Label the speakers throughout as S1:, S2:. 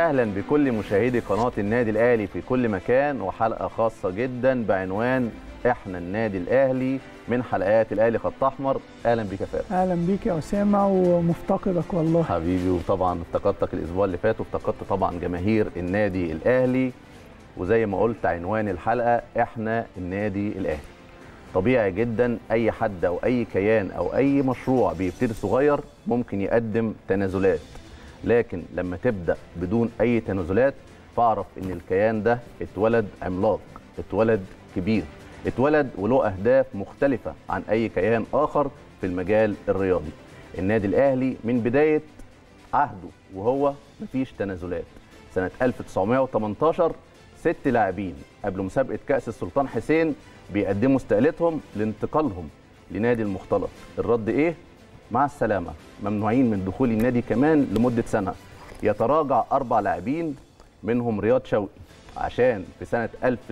S1: اهلا بكل مشاهدي قناه النادي الاهلي في كل مكان وحلقه خاصه جدا بعنوان احنا النادي الاهلي من حلقات الاهلي خط احمر اهلا بك يا فارس
S2: اهلا بيك يا اسامه ومفتقدك والله
S1: حبيبي وطبعا افتقدتك الاسبوع اللي فات وافتقدت طبعا جماهير النادي الاهلي وزي ما قلت عنوان الحلقه احنا النادي الاهلي طبيعي جدا اي حد او اي كيان او اي مشروع بيبتدي صغير ممكن يقدم تنازلات لكن لما تبدا بدون اي تنازلات فاعرف ان الكيان ده اتولد عملاق اتولد كبير اتولد وله اهداف مختلفه عن اي كيان اخر في المجال الرياضي النادي الاهلي من بدايه عهده وهو مفيش تنازلات سنه 1918 ست لاعبين قبل مسابقه كاس السلطان حسين بيقدموا استقالتهم لانتقالهم لنادي المختلط الرد ايه مع السلامه ممنوعين من دخول النادي كمان لمده سنه يتراجع اربع لاعبين منهم رياض شوقي عشان في سنه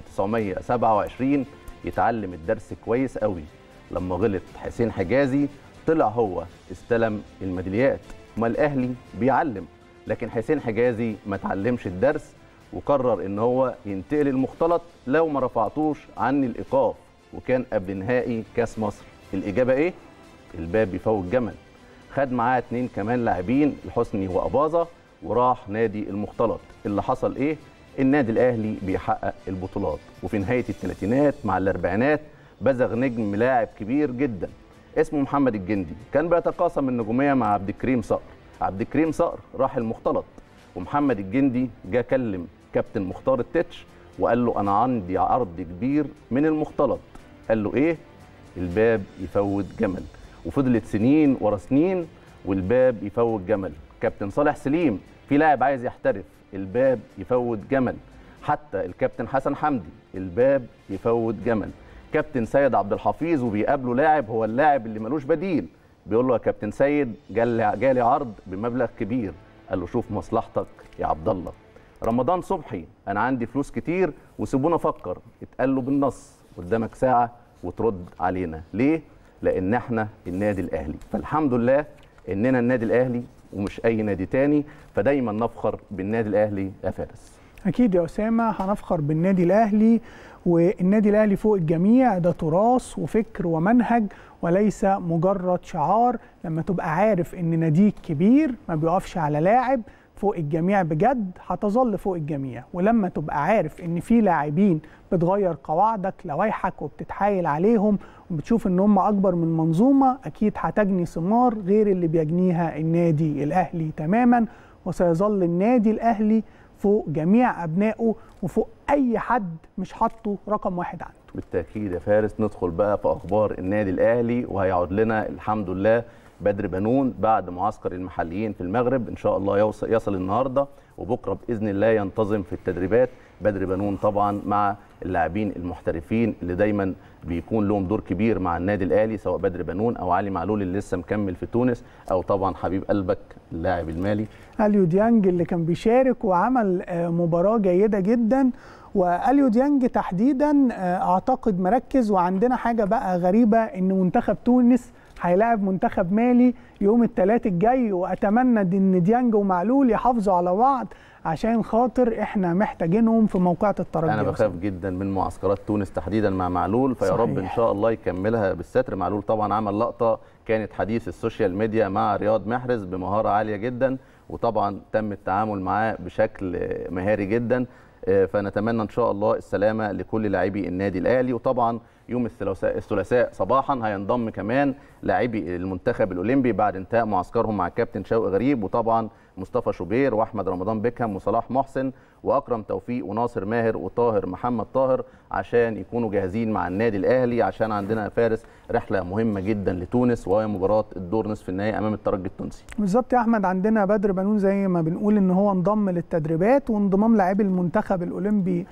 S1: 1927 يتعلم الدرس كويس قوي لما غلط حسين حجازي طلع هو استلم الميداليات ما الاهلي بيعلم لكن حسين حجازي ما تعلمش الدرس وقرر ان هو ينتقل المختلط لو ما رفعتوش عني الايقاف وكان قبل نهائي كاس مصر الاجابه ايه الباب بيفوت جمل خد معاه اتنين كمان لاعبين الحسني واباظه وراح نادي المختلط اللي حصل ايه النادي الاهلي بيحقق البطولات وفي نهايه الثلاثينات مع الاربعينات بزغ نجم لاعب كبير جدا اسمه محمد الجندي كان بيتقاسم النجوميه مع عبد الكريم صقر عبد الكريم صقر راح المختلط ومحمد الجندي جه كلم كابتن مختار التتش وقال له انا عندي عرض كبير من المختلط قال له ايه الباب يفوت جمل وفضلت سنين ورا سنين والباب يفوت جمل كابتن صالح سليم في لاعب عايز يحترف الباب يفوت جمل حتى الكابتن حسن حمدي الباب يفوت جمل كابتن سيد عبد الحفيظ وبيقابله لاعب هو اللاعب اللي ملوش بديل بيقول له يا كابتن سيد جالي جالي عرض بمبلغ كبير قال له شوف مصلحتك يا عبد الله رمضان صبحي انا عندي فلوس كتير وسيبونا افكر اتقال له بالنص قدامك ساعه وترد علينا ليه لان احنا النادي الاهلي فالحمد لله اننا النادي الاهلي ومش اي نادي تاني فدايما نفخر بالنادي الاهلي يا فارس
S2: اكيد يا اسامه هنفخر بالنادي الاهلي والنادي الاهلي فوق الجميع ده تراث وفكر ومنهج وليس مجرد شعار لما تبقى عارف ان ناديك كبير ما بيقفش على لاعب فوق الجميع بجد هتظل فوق الجميع ولما تبقى عارف ان في لاعبين بتغير قواعدك لوائحك وبتتحايل عليهم وبتشوف ان هم اكبر من منظومه اكيد هتجني ثمار غير اللي بيجنيها النادي الاهلي تماما وسيظل النادي الاهلي فوق جميع ابنائه وفوق اي حد مش حاطه رقم واحد عنده
S1: بالتاكيد يا فارس ندخل بقى في اخبار النادي الاهلي وهيعود لنا الحمد لله بدر بنون بعد معسكر المحليين في المغرب ان شاء الله يوصل يصل النهارده وبكره باذن الله ينتظم في التدريبات بدر بنون طبعا مع اللاعبين المحترفين اللي دايما بيكون لهم دور كبير مع النادي الاهلي سواء بدر بنون او علي معلول اللي لسه مكمل في تونس او طبعا حبيب قلبك اللاعب المالي
S2: اليو ديانج اللي كان بيشارك وعمل مباراه جيده جدا واليو ديانج تحديدا اعتقد مركز وعندنا حاجه بقى غريبه ان منتخب تونس هيلاعب منتخب مالي يوم الثلاث الجاي واتمنى ان ديانج ومعلول يحافظوا على بعض عشان خاطر احنا محتاجينهم في موقعة الترجي
S1: انا بخاف جدا من معسكرات تونس تحديدا مع معلول فيا
S2: صحيح.
S1: رب ان شاء الله يكملها بالستر معلول طبعا عمل لقطه كانت حديث السوشيال ميديا مع رياض محرز بمهاره عاليه جدا وطبعا تم التعامل معاه بشكل مهاري جدا فنتمنى ان شاء الله السلامه لكل لاعبي النادي الاهلي وطبعا يوم الثلاثاء الثلاثاء صباحا هينضم كمان لاعبي المنتخب الاولمبي بعد انتهاء معسكرهم مع الكابتن شوقي غريب وطبعا مصطفى شوبير واحمد رمضان بيكهام وصلاح محسن واكرم توفيق وناصر ماهر وطاهر محمد طاهر عشان يكونوا جاهزين مع النادي الاهلي عشان عندنا فارس رحله مهمه جدا لتونس وهي مباراه الدور نصف النهائي امام الترجي التونسي
S2: بالظبط يا احمد عندنا بدر بنون زي ما بنقول ان هو انضم للتدريبات وانضمام لاعبي المنتخب الاولمبي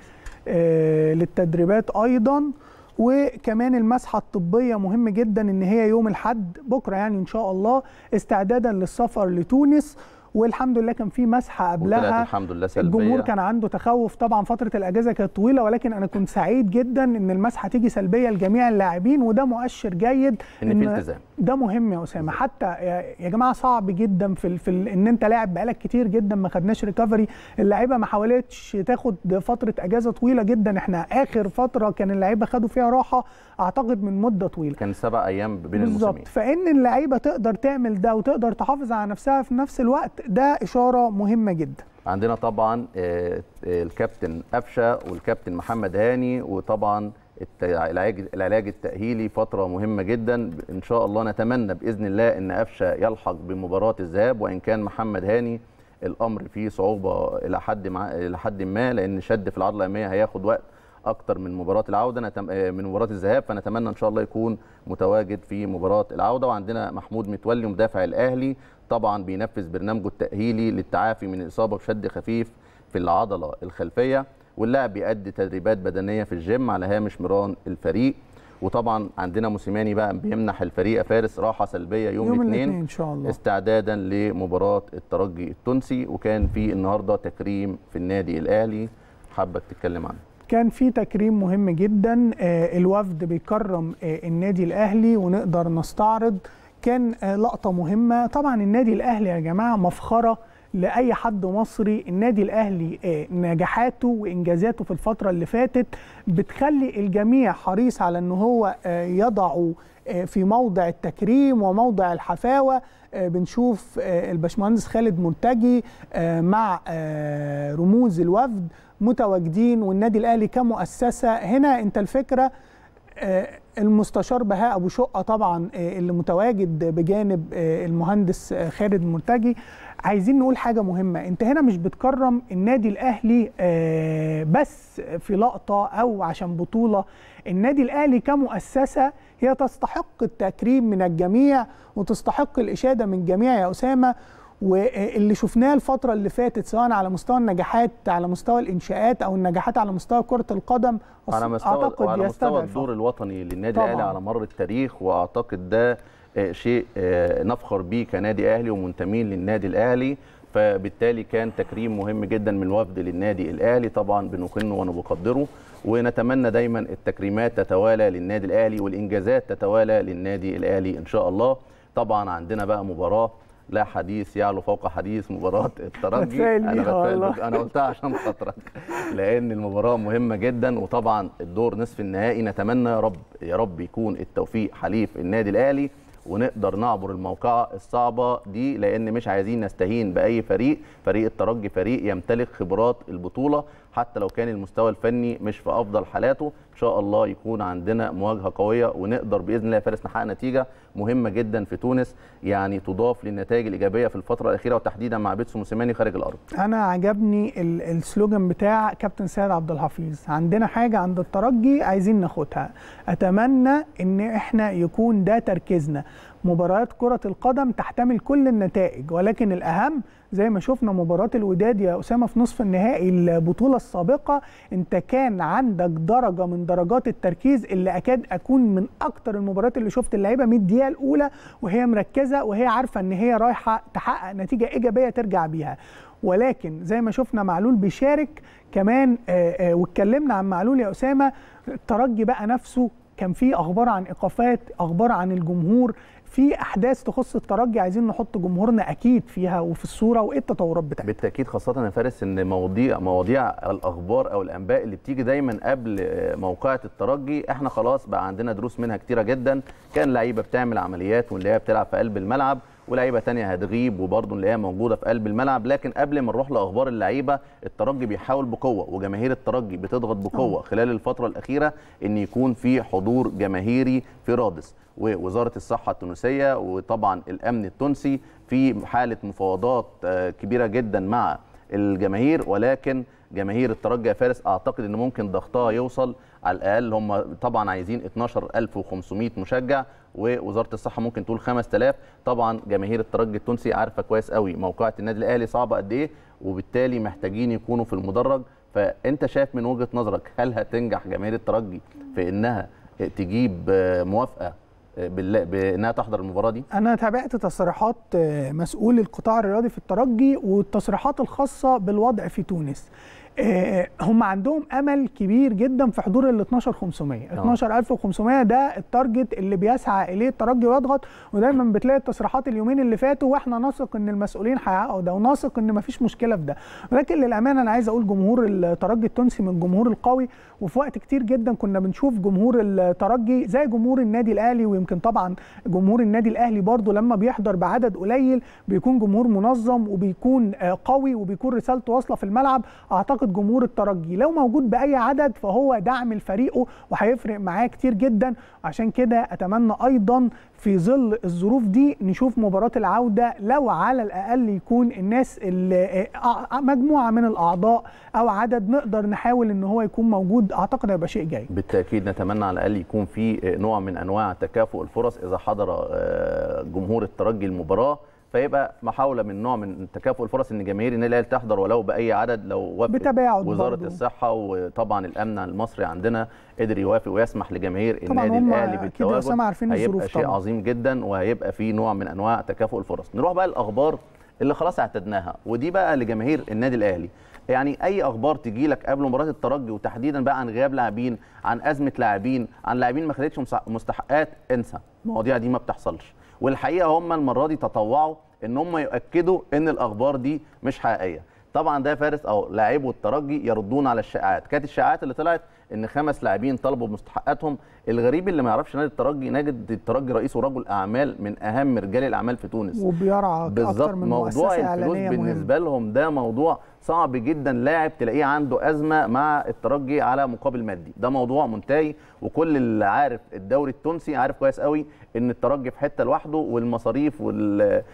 S2: آه للتدريبات ايضا وكمان المسحه الطبيه مهم جدا ان هي يوم الاحد بكره يعني ان شاء الله استعدادا للسفر لتونس والحمد لله كان في مسحه قبلها
S1: الحمد لله سلبيه
S2: الجمهور كان عنده تخوف طبعا فتره الاجازه كانت طويله ولكن انا كنت سعيد جدا ان المسحه تيجي سلبيه لجميع اللاعبين وده مؤشر جيد
S1: ان في التزام
S2: ده مهم يا اسامه حتى يا يا جماعه صعب جدا في ال... في ال... ان انت لاعب بقالك كتير جدا ما خدناش ريكفري اللعيبه ما حاولتش تاخد فتره اجازه طويله جدا احنا اخر فتره كان اللعيبه خدوا فيها راحه اعتقد من مده طويله
S1: كان سبع ايام بين الموسمين
S2: بالظبط فان اللعيبه تقدر تعمل ده وتقدر تحافظ على نفسها في نفس الوقت ده اشاره مهمه جدا
S1: عندنا طبعا آه، آه، الكابتن قفشه والكابتن محمد هاني وطبعا الت- العلاج العلاج التاهيلي فتره مهمه جدا ان شاء الله نتمنى باذن الله ان قفشه يلحق بمباراه الذهاب وان كان محمد هاني الامر فيه صعوبه الى حد مع الى حد ما لان شد في العضله الاماميه هياخد وقت اكتر من مباراه العوده نتم... آه، من مباراه الذهاب فنتمنى ان شاء الله يكون متواجد في مباراه العوده وعندنا محمود متولي مدافع الاهلي طبعا بينفذ برنامجه التاهيلي للتعافي من الاصابه بشد خفيف في العضله الخلفيه واللاعب بيأدي تدريبات بدنيه في الجيم على هامش مران الفريق وطبعا عندنا موسيماني بقى بيمنح الفريق يا فارس راحه سلبيه يوم,
S2: يوم
S1: الاثنين
S2: الاثنين ان شاء الله
S1: استعدادا لمباراه الترجي التونسي وكان في النهارده تكريم في النادي الاهلي حابك تتكلم عنه
S2: كان في تكريم مهم جدا آه، الوفد بيكرم آه، النادي الاهلي ونقدر نستعرض كان آه، لقطه مهمه طبعا النادي الاهلي يا جماعه مفخره لاي حد مصري النادي الاهلي آه، نجاحاته وانجازاته في الفتره اللي فاتت بتخلي الجميع حريص على ان هو آه، يضعه آه، في موضع التكريم وموضع الحفاوه آه، بنشوف آه، الباشمهندس خالد مرتجي آه، مع آه، رموز الوفد متواجدين والنادي الاهلي كمؤسسه هنا انت الفكره آه، المستشار بهاء ابو شقه طبعا آه، اللي متواجد بجانب آه، المهندس آه، خالد مرتجي عايزين نقول حاجه مهمه انت هنا مش بتكرم النادي الاهلي آه، بس في لقطه او عشان بطوله النادي الاهلي كمؤسسه هي تستحق التكريم من الجميع وتستحق الاشاده من الجميع يا اسامه واللي شفناه الفترة اللي فاتت سواء على مستوى النجاحات على مستوى الإنشاءات أو النجاحات على مستوى كرة القدم
S1: على مستوى
S2: أعتقد
S1: وعلى مستوى
S2: يستدعي
S1: الدور الوطني للنادي
S2: طبعاً.
S1: الاهلي على مر التاريخ واعتقد ده آه، شيء آه، نفخر بيه كنادي اهلي ومنتمين للنادي الاهلي فبالتالي كان تكريم مهم جدا من الوفد للنادي الاهلي طبعا بنقنه ونقدره ونتمنى دايما التكريمات تتوالى للنادي الاهلي والانجازات تتوالى للنادي الاهلي ان شاء الله طبعا عندنا بقى مباراه لا حديث يعلو فوق حديث مباراه الترجي
S2: بتفائل
S1: انا
S2: بيها
S1: بتفائل
S2: والله.
S1: بك- انا قلتها عشان خاطرك لان المباراه مهمه جدا وطبعا الدور نصف النهائي نتمنى يا رب يا رب يكون التوفيق حليف النادي الاهلي ونقدر نعبر الموقعة الصعبة دي لأن مش عايزين نستهين بأي فريق فريق الترجي فريق يمتلك خبرات البطولة حتى لو كان المستوى الفني مش في أفضل حالاته إن شاء الله يكون عندنا مواجهة قوية ونقدر بإذن الله يا فارس نحقق نتيجة مهمة جدا في تونس يعني تضاف للنتائج الإيجابية في الفترة الأخيرة وتحديدا مع بيتسو موسيماني خارج الأرض
S2: أنا عجبني ال- السلوجان بتاع كابتن سيد عبد الحفيظ عندنا حاجة عند الترجي عايزين ناخدها أتمنى إن إحنا يكون ده تركيزنا مباريات كرة القدم تحتمل كل النتائج ولكن الأهم زي ما شفنا مباراة الوداد يا أسامة في نصف النهائي البطولة السابقة أنت كان عندك درجة من درجات التركيز اللي أكاد أكون من أكتر المباريات اللي شفت اللعيبة من الدقيقة الأولى وهي مركزة وهي عارفة إن هي رايحة تحقق نتيجة إيجابية ترجع بيها ولكن زي ما شفنا معلول بيشارك كمان آه، آه، واتكلمنا عن معلول يا أسامة الترجي بقى نفسه كان في اخبار عن ايقافات اخبار عن الجمهور في احداث تخص الترجي عايزين نحط جمهورنا اكيد فيها وفي الصوره وايه التطورات بتاعتها
S1: بالتاكيد خاصه يا فارس ان مواضيع مواضيع الاخبار او الانباء اللي بتيجي دايما قبل آه، موقعه الترجي احنا خلاص بقى عندنا دروس منها كتيره جدا كان لعيبه بتعمل عمليات واللي هي بتلعب في قلب الملعب ولعيبه تانية هتغيب وبرضه اللي هي موجوده في قلب الملعب لكن قبل ما نروح لاخبار اللعيبه الترجي بيحاول بقوه وجماهير الترجي بتضغط بقوه خلال الفتره الاخيره ان يكون في حضور جماهيري في رادس ووزاره الصحه التونسيه وطبعا الامن التونسي في حاله مفاوضات آه، كبيره جدا مع الجماهير ولكن جماهير الترجي يا فارس اعتقد ان ممكن ضغطها يوصل على الاقل هم طبعا عايزين 12500 مشجع ووزاره الصحه ممكن تقول 5000 طبعا جماهير الترجي التونسي عارفه كويس قوي موقعه النادي الاهلي صعبه قد ايه وبالتالي محتاجين يكونوا في المدرج فانت شايف من وجهه نظرك هل هتنجح جماهير الترجي في انها تجيب آه، موافقه آه، بالله- بانها تحضر المباراه دي
S2: انا تابعت تصريحات آه، مسؤول القطاع الرياضي في الترجي والتصريحات الخاصه بالوضع في تونس آه، هم عندهم امل كبير جدا في حضور ال 12500
S1: آه.
S2: 12500 ده التارجت اللي بيسعى اليه الترجي ويضغط ودايما بتلاقي التصريحات اليومين اللي فاتوا واحنا نثق ان المسؤولين هيحققوا ده ونثق ان مفيش مشكله في ده ولكن للامانه انا عايز اقول جمهور الترجي التونسي من الجمهور القوي وفي وقت كتير جدا كنا بنشوف جمهور الترجي زي جمهور النادي الاهلي ويمكن طبعا جمهور النادي الاهلي برضو لما بيحضر بعدد قليل بيكون جمهور منظم وبيكون آه، قوي وبيكون رسالته واصله في الملعب اعتقد جمهور الترجي لو موجود باي عدد فهو دعم لفريقه وهيفرق معاه كتير جدا عشان كده اتمنى ايضا في ظل الظروف دي نشوف مباراة العودة لو على الأقل يكون الناس اللي آه، مجموعة من الأعضاء أو عدد نقدر نحاول إن هو يكون موجود أعتقد هيبقى شيء جيد
S1: بالتاكيد نتمنى على الاقل يكون في نوع من انواع تكافؤ الفرص اذا حضر آه، جمهور الترجي المباراه فيبقى محاوله من نوع من تكافؤ الفرص ان جماهير النادي الاهلي تحضر ولو باي عدد لو وافقت
S2: بتباعد
S1: وزاره
S2: برضو.
S1: الصحه وطبعا الامن المصري عندنا قدر يوافق ويسمح لجماهير
S2: طبعاً
S1: النادي
S2: هم
S1: الاهلي
S2: أكيد يا
S1: بالتواجد
S2: أسامة عارفين
S1: هيبقى
S2: الظروف
S1: شيء
S2: طبعاً.
S1: عظيم جدا وهيبقى في نوع من انواع تكافؤ الفرص نروح بقى الاخبار اللي خلاص اعتدناها ودي بقى لجماهير النادي الاهلي يعني اي اخبار تجي لك قبل مباراه الترجي وتحديدا بقى عن غياب لاعبين عن ازمه لاعبين عن لاعبين ما خدتش مسا- مستحقات انسى المواضيع دي ما بتحصلش والحقيقه هم المره دي تطوعوا ان هم يؤكدوا ان الاخبار دي مش حقيقيه طبعا ده يا فارس او لاعبو الترجي يردون على الشائعات كانت الشائعات اللي طلعت ان خمس لاعبين طلبوا بمستحقاتهم الغريب اللي ما يعرفش نادي الترجي نادي الترجي رئيسه رجل اعمال من اهم رجال الاعمال في تونس
S2: وبيرعى
S1: بالظبط
S2: أكتر من
S1: موضوع
S2: مؤسسة
S1: الفلوس
S2: إعلانية مهمة
S1: بالنسبه لهم ده موضوع صعب جدا لاعب تلاقيه عنده ازمه مع الترجي على مقابل مادي ده موضوع منتهي وكل اللي عارف الدوري التونسي عارف كويس قوي ان الترجي في حته لوحده والمصاريف وال...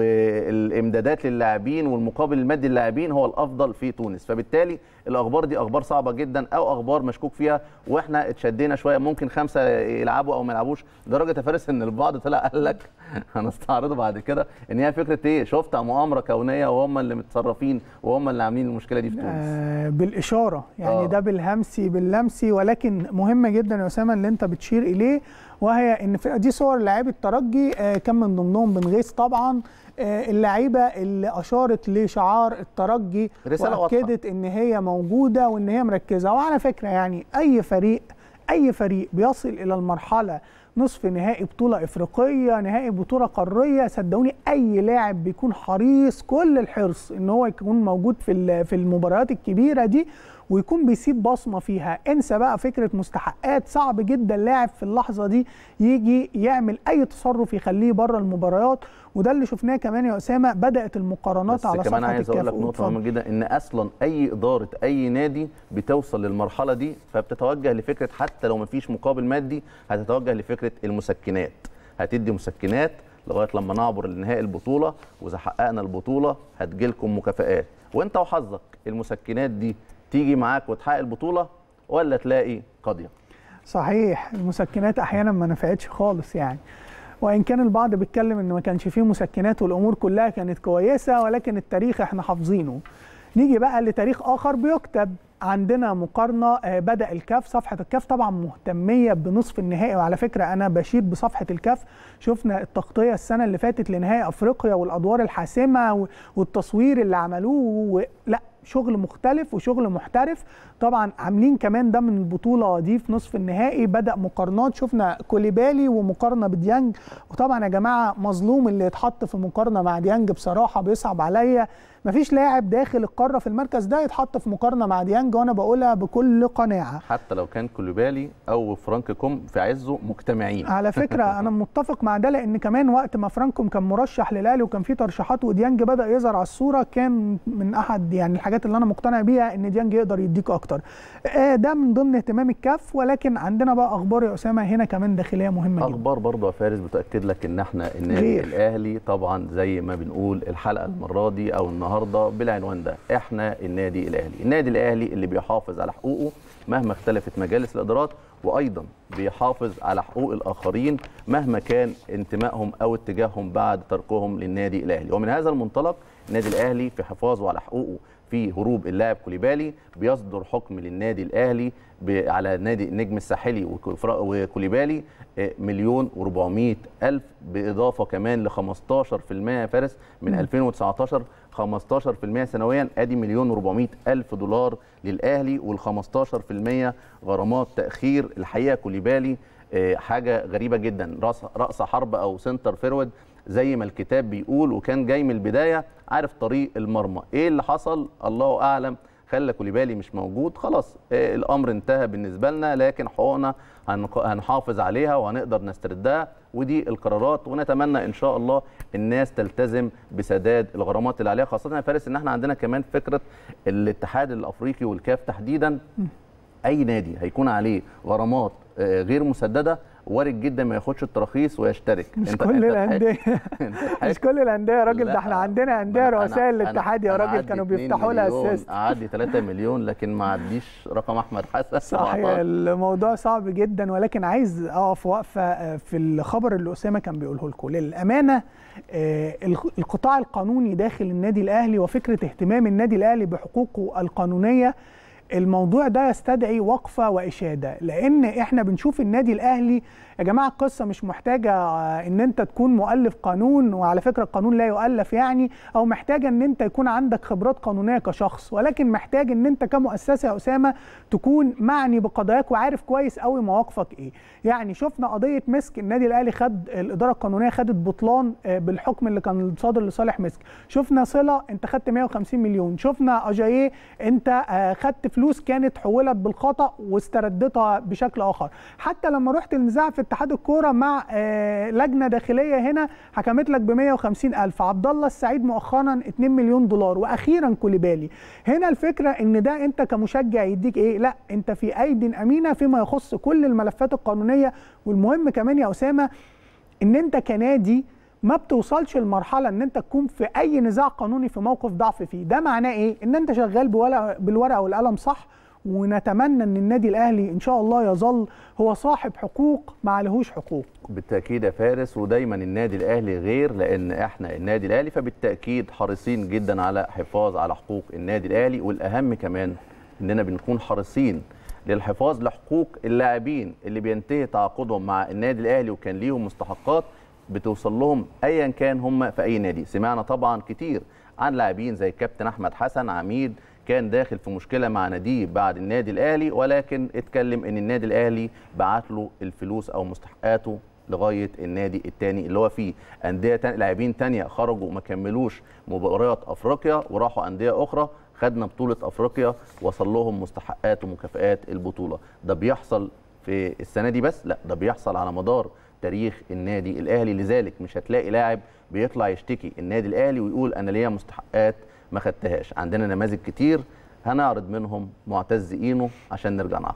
S1: والامدادات للاعبين والمقابل المادي للاعبين هو الافضل في تونس فبالتالي الاخبار دي اخبار صعبه جدا او اخبار مشكوك فيها واحنا اتشدينا شويه ممكن خمسه يلعبوا او ما يلعبوش لدرجه يا فارس ان البعض طلع قال لك هنستعرضه بعد كده ان هي فكره ايه شفت مؤامره كونيه وهم اللي متصرفين وهم اللي عاملين المشكله دي في تونس
S2: آه بالإشارة يعني
S1: آه.
S2: ده بالهمسي باللمسي ولكن مهمة جدا يا أسامة اللي أنت بتشير إليه وهي إن في دي صور لاعبي الترجي آه كان من ضمنهم بن غيث طبعا آه اللعيبة اللي أشارت لشعار الترجي
S1: رسالة واضحة.
S2: وأكدت إن هي موجودة وإن هي مركزة وعلى فكرة يعني أي فريق أي فريق بيصل إلى المرحلة نصف نهائي بطولة إفريقية نهائي بطولة قارية صدقوني أي لاعب بيكون حريص كل الحرص إن هو يكون موجود في ال- في المباريات الكبيرة دي ويكون بيسيب بصمة فيها انسى بقى فكرة مستحقات صعب جدا لاعب في اللحظة دي يجي يعمل أي تصرف يخليه بره المباريات وده اللي شفناه كمان يا أسامة بدأت المقارنات
S1: بس
S2: على
S1: كمان
S2: صفحة
S1: عايز اقول لك
S2: الكاف
S1: نقطه
S2: اتفضل.
S1: مهمه جدا ان اصلا اي اداره اي نادي بتوصل للمرحله دي فبتتوجه لفكره حتى لو ما فيش مقابل مادي هتتوجه لفكره المسكنات هتدي مسكنات لغايه لما نعبر لنهائي البطوله واذا حققنا البطوله هتجيلكم مكافآت وانت وحظك المسكنات دي تيجي معاك وتحقق البطوله ولا تلاقي قاضيه
S2: صحيح المسكنات احيانا ما نفعتش خالص يعني وان كان البعض بيتكلم ان ما كانش فيه مسكنات والامور كلها كانت كويسه ولكن التاريخ احنا حافظينه نيجي بقى لتاريخ اخر بيكتب عندنا مقارنه آه، بدا الكاف صفحه الكاف طبعا مهتميه بنصف النهائي وعلى فكره انا بشيد بصفحه الكاف شفنا التغطيه السنه اللي فاتت لنهائي افريقيا والادوار الحاسمه و- والتصوير اللي عملوه و- لا شغل مختلف وشغل محترف طبعا عاملين كمان ده من البطوله دي في نصف النهائي بدا مقارنات شفنا كوليبالي ومقارنه بديانج وطبعا يا جماعه مظلوم اللي يتحط في مقارنه مع ديانج بصراحه بيصعب عليا مفيش لاعب داخل القاره في المركز ده يتحط في مقارنه مع ديانج وانا بقولها بكل قناعه
S1: حتى لو كان كولوبالي او فرانك كوم في عزه مجتمعين
S2: على فكره انا متفق مع ده لان كمان وقت ما فرانكوم كان مرشح للاهلي وكان في ترشيحات وديانج بدا يظهر على الصوره كان من احد يعني الحاجات اللي انا مقتنع بيها ان ديانج يقدر يديك اكتر آه، ده من ضمن اهتمام الكاف ولكن عندنا بقى اخبار يا اسامه هنا كمان داخليه مهمه جدا
S1: اخبار برضه يا فارس بتاكد لك ان احنا النادي
S2: غير.
S1: الاهلي طبعا زي ما بنقول الحلقه المره دي او النهارده بالعنوان ده احنا النادي الاهلي النادي الاهلي اللي بيحافظ على حقوقه مهما اختلفت مجالس الادارات وايضا بيحافظ على حقوق الاخرين مهما كان انتمائهم او اتجاههم بعد تركهم للنادي الاهلي ومن هذا المنطلق النادي الاهلي في حفاظه على حقوقه في هروب اللاعب كوليبالي بيصدر حكم للنادي الاهلي ب- على نادي النجم الساحلي وكفر- وكوليبالي آه، مليون و400 الف باضافه كمان ل 15% يا فارس من 2019 15% سنويا ادي مليون و400 الف دولار للاهلي وال 15% غرامات تاخير الحقيقه كوليبالي آه، حاجه غريبه جدا راس راس حرب او سنتر فيرود زي ما الكتاب بيقول وكان جاي من البدايه عارف طريق المرمى ايه اللي حصل الله اعلم خلى كوليبالي مش موجود خلاص آه، الامر انتهى بالنسبه لنا لكن حقوقنا هنق- هنحافظ عليها وهنقدر نستردها ودي القرارات ونتمنى ان شاء الله الناس تلتزم بسداد الغرامات اللي عليها خاصه يا فارس ان احنا عندنا كمان فكره الاتحاد الافريقي والكاف تحديدا اي نادي هيكون عليه غرامات آه، غير مسدده وارد جدا ما ياخدش التراخيص ويشترك
S2: مش
S1: أنت-
S2: كل
S1: أنت
S2: الانديه
S1: أنت
S2: مش كل الانديه يا راجل
S1: لا،
S2: ده احنا عندنا انديه
S1: ما أنا-
S2: رؤساء
S1: أنا-
S2: الاتحاد يا
S1: أنا
S2: راجل
S1: أعدي
S2: كانوا
S1: 2
S2: بيفتحوا لها
S1: مليون،
S2: اساس
S1: اعدي 3 مليون لكن ما عديش رقم احمد حسن
S2: صحيح
S1: 17.
S2: الموضوع صعب جدا ولكن عايز اقف وقفه آه، في الخبر اللي اسامه كان بيقوله لكم للامانه آه، الق- القطاع القانوني داخل النادي الاهلي وفكره اهتمام النادي الاهلي بحقوقه القانونيه الموضوع ده يستدعي وقفه واشاده لان احنا بنشوف النادي الاهلي يا جماعه القصه مش محتاجه آه، ان انت تكون مؤلف قانون وعلى فكره القانون لا يؤلف يعني او محتاجه ان انت يكون عندك خبرات قانونيه كشخص ولكن محتاج ان انت كمؤسسه يا اسامه تكون معني بقضاياك وعارف كويس قوي مواقفك ايه يعني شفنا قضيه مسك النادي الاهلي خد الاداره القانونيه خدت بطلان آه، بالحكم اللي كان صادر لصالح مسك شفنا صله انت خدت 150 مليون شفنا اجاييه انت آه، خدت فلوس كانت حولت بالخطا واستردتها بشكل اخر حتى لما رحت النزاع في اتحاد الكوره مع آه، لجنه داخليه هنا حكمت لك ب 150 الف عبد الله السعيد مؤخرا 2 مليون دولار واخيرا كوليبالي هنا الفكره ان ده انت كمشجع يديك ايه لا انت في ايد امينه فيما يخص كل الملفات القانونيه والمهم كمان يا اسامه ان انت كنادي ما بتوصلش لمرحله ان انت تكون في اي نزاع قانوني في موقف ضعف فيه ده معناه ايه ان انت شغال بورقه بالورقه والقلم صح ونتمنى ان النادي الاهلي ان شاء الله يظل هو صاحب حقوق ما عليهوش حقوق
S1: بالتاكيد يا فارس ودايما النادي الاهلي غير لان احنا النادي الاهلي فبالتاكيد حريصين جدا على حفاظ على حقوق النادي الاهلي والاهم كمان اننا بنكون حريصين للحفاظ لحقوق اللاعبين اللي بينتهي تعاقدهم مع النادي الاهلي وكان ليهم مستحقات بتوصل لهم ايا كان هم في اي نادي سمعنا طبعا كتير عن لاعبين زي الكابتن احمد حسن عميد كان داخل في مشكله مع ناديه بعد النادي الاهلي ولكن اتكلم ان النادي الاهلي بعت له الفلوس او مستحقاته لغايه النادي الثاني اللي هو فيه انديه تانية لاعبين تانية خرجوا وما كملوش مباريات افريقيا وراحوا انديه اخرى خدنا بطوله افريقيا وصل لهم مستحقات ومكافئات البطوله ده بيحصل في السنه دي بس لا ده بيحصل على مدار تاريخ النادي الاهلي لذلك مش هتلاقي لاعب بيطلع يشتكي النادي الاهلي ويقول انا ليا مستحقات ما خدتهاش عندنا نماذج كتير هنعرض منهم معتز اينو عشان نرجع نعقب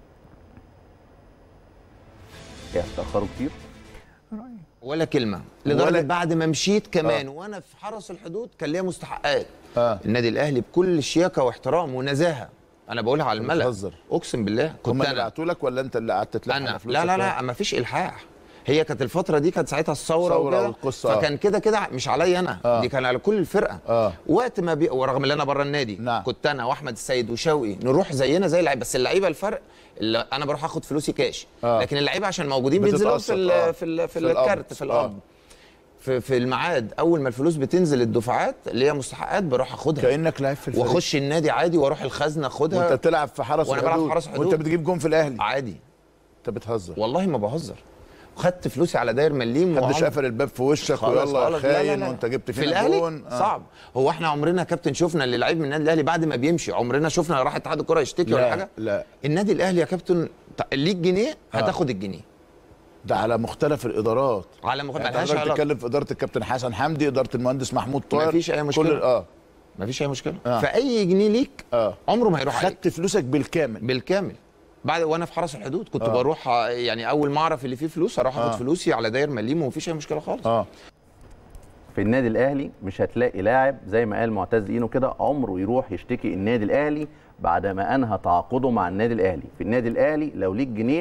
S1: يا تاخروا كتير
S3: ولا كلمه لدرجه
S4: ولا-
S3: بعد ما مشيت كمان وانا في حرس الحدود كان ليا مستحقات
S4: آه.
S3: النادي الاهلي بكل شياكه واحترام ونزاهه انا بقولها على الملأ
S4: بتهزر.
S3: اقسم بالله
S4: هم
S3: كنت
S4: اللي
S3: انا
S4: بعتوا لك ولا انت اللي قعدت تلحق
S3: انا
S4: على فلوسك
S3: لا لا لا ما فيش الحاح هي كانت الفتره دي كانت ساعتها الثوره
S4: ثورة
S3: وكده
S4: والقصة، آه.
S3: فكان كده كده مش عليا انا
S4: آه.
S3: دي كان على كل الفرقه
S4: آه.
S3: وقت ما بي... ورغم ان انا بره النادي
S4: نعم.
S3: كنت انا واحمد السيد وشوقي نروح زينا زي اللعيبه بس اللعيبه الفرق اللي انا بروح اخد فلوسي كاش
S4: آه.
S3: لكن اللعيبه عشان موجودين بينزلوا في ال...
S4: بتتقسط، آه.
S3: في ال... في
S4: في القبض.
S3: الكارت في القبض في في الميعاد اول ما الفلوس بتنزل الدفعات اللي هي مستحقات بروح اخدها
S4: كانك لعيب في الفريق
S3: واخش النادي عادي واروح الخزنه اخدها
S4: وانت بتلعب في حرس
S3: وأنا بلعب في
S4: الحدود
S3: حرس الحدود.
S4: وانت بتجيب جون في الاهلي
S3: عادي
S4: انت بتهزر
S3: والله ما بهزر خدت فلوسي على داير مليم
S4: محدش
S3: وعمر-
S4: قفل الباب في وشك
S3: خالص
S4: ويلا يا
S3: خالص. لا، لا،
S4: خاين
S3: لا.
S4: وانت جبت
S3: في
S4: فينا
S3: الاهلي
S4: جون آه.
S3: صعب هو احنا عمرنا يا كابتن شفنا اللي لعيب من النادي الاهلي بعد ما بيمشي عمرنا شفنا راح اتحاد الكره يشتكي ولا
S4: لا،
S3: حاجه
S4: لا.
S3: النادي الاهلي يا كابتن ت- ليك جنيه هتاخد الجنيه
S4: ده على مختلف الادارات
S3: على ما
S4: يعني
S3: ملهاش
S4: حضرتك
S3: علاقه
S4: تتكلم في اداره الكابتن حسن حمدي اداره المهندس محمود طاهر
S3: مفيش أي مشكلة.
S4: كل اه
S3: مفيش اي مشكله
S4: آه.
S3: فاي جنيه ليك
S4: اه
S3: عمره ما هيروح عليك
S4: خدت فلوسك بالكامل
S3: بالكامل بعد وانا في حرس الحدود كنت
S4: آه.
S3: بروح آه، يعني اول ما اعرف اللي فيه فلوس اروح اخد
S4: آه.
S3: فلوسي على داير مليم ومفيش اي مشكله خالص
S4: اه
S1: في النادي الاهلي مش هتلاقي لاعب زي ما قال معتز اينو كده عمره يروح يشتكي النادي الاهلي بعد ما انهى تعاقده مع النادي الاهلي في النادي الاهلي لو ليك جنيه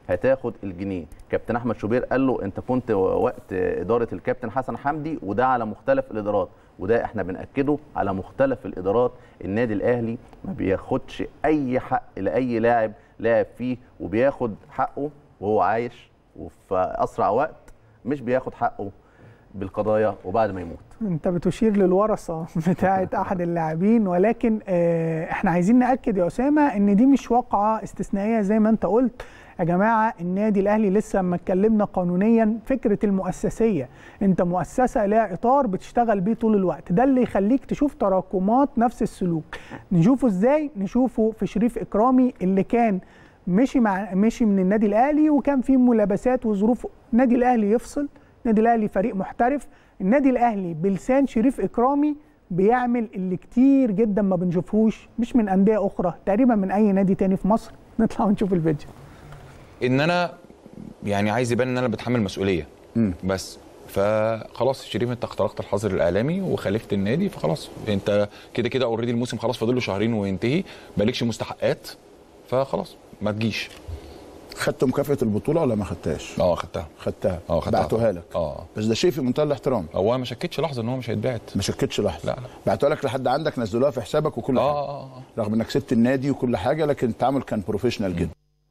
S1: هتاخد الجنيه كابتن احمد شوبير قال له انت كنت وقت اداره الكابتن حسن حمدي وده على مختلف الادارات وده احنا بناكده على مختلف الادارات النادي الاهلي ما بياخدش اي حق لاي لاعب لاعب فيه وبياخد حقه وهو عايش وفي اسرع وقت مش بياخد حقه بالقضايا وبعد ما يموت
S2: انت بتشير للورثه بتاعه احد اللاعبين ولكن آه، احنا عايزين ناكد يا اسامه ان دي مش واقعه استثنائيه زي ما انت قلت يا جماعه النادي الاهلي لسه لما اتكلمنا قانونيا فكره المؤسسيه انت مؤسسه لها اطار بتشتغل بيه طول الوقت ده اللي يخليك تشوف تراكمات نفس السلوك نشوفه ازاي نشوفه في شريف اكرامي اللي كان مشي مع مشي من النادي الاهلي وكان في ملابسات وظروف النادي الاهلي يفصل النادي الاهلي فريق محترف النادي الاهلي بلسان شريف اكرامي بيعمل اللي كتير جدا ما بنشوفهوش مش من انديه اخرى تقريبا من اي نادي تاني في مصر نطلع ونشوف الفيديو
S5: ان انا يعني عايز يبان ان انا بتحمل مسؤوليه بس فخلاص شريف انت اخترقت الحظر الاعلامي وخالفت النادي فخلاص انت كده كده اوريدي الموسم خلاص فاضل له شهرين وينتهي مالكش مستحقات فخلاص ما تجيش
S4: خدت مكافاه البطوله ولا ما خدتهاش؟
S5: اه خدتها
S4: خدتها
S5: اه خدتها
S4: بعتوها لك
S5: اه
S4: بس ده شيء في منتهى الاحترام
S5: هو أنا ما شكتش لحظه ان هو مش هيتبعت
S4: ما شكتش لحظه
S5: لا، لا.
S4: بعتوها لك لحد عندك نزلوها في حسابك وكل
S5: اه
S4: حاجه
S5: اه اه
S4: رغم انك سبت النادي وكل حاجه لكن التعامل كان بروفيشنال جدا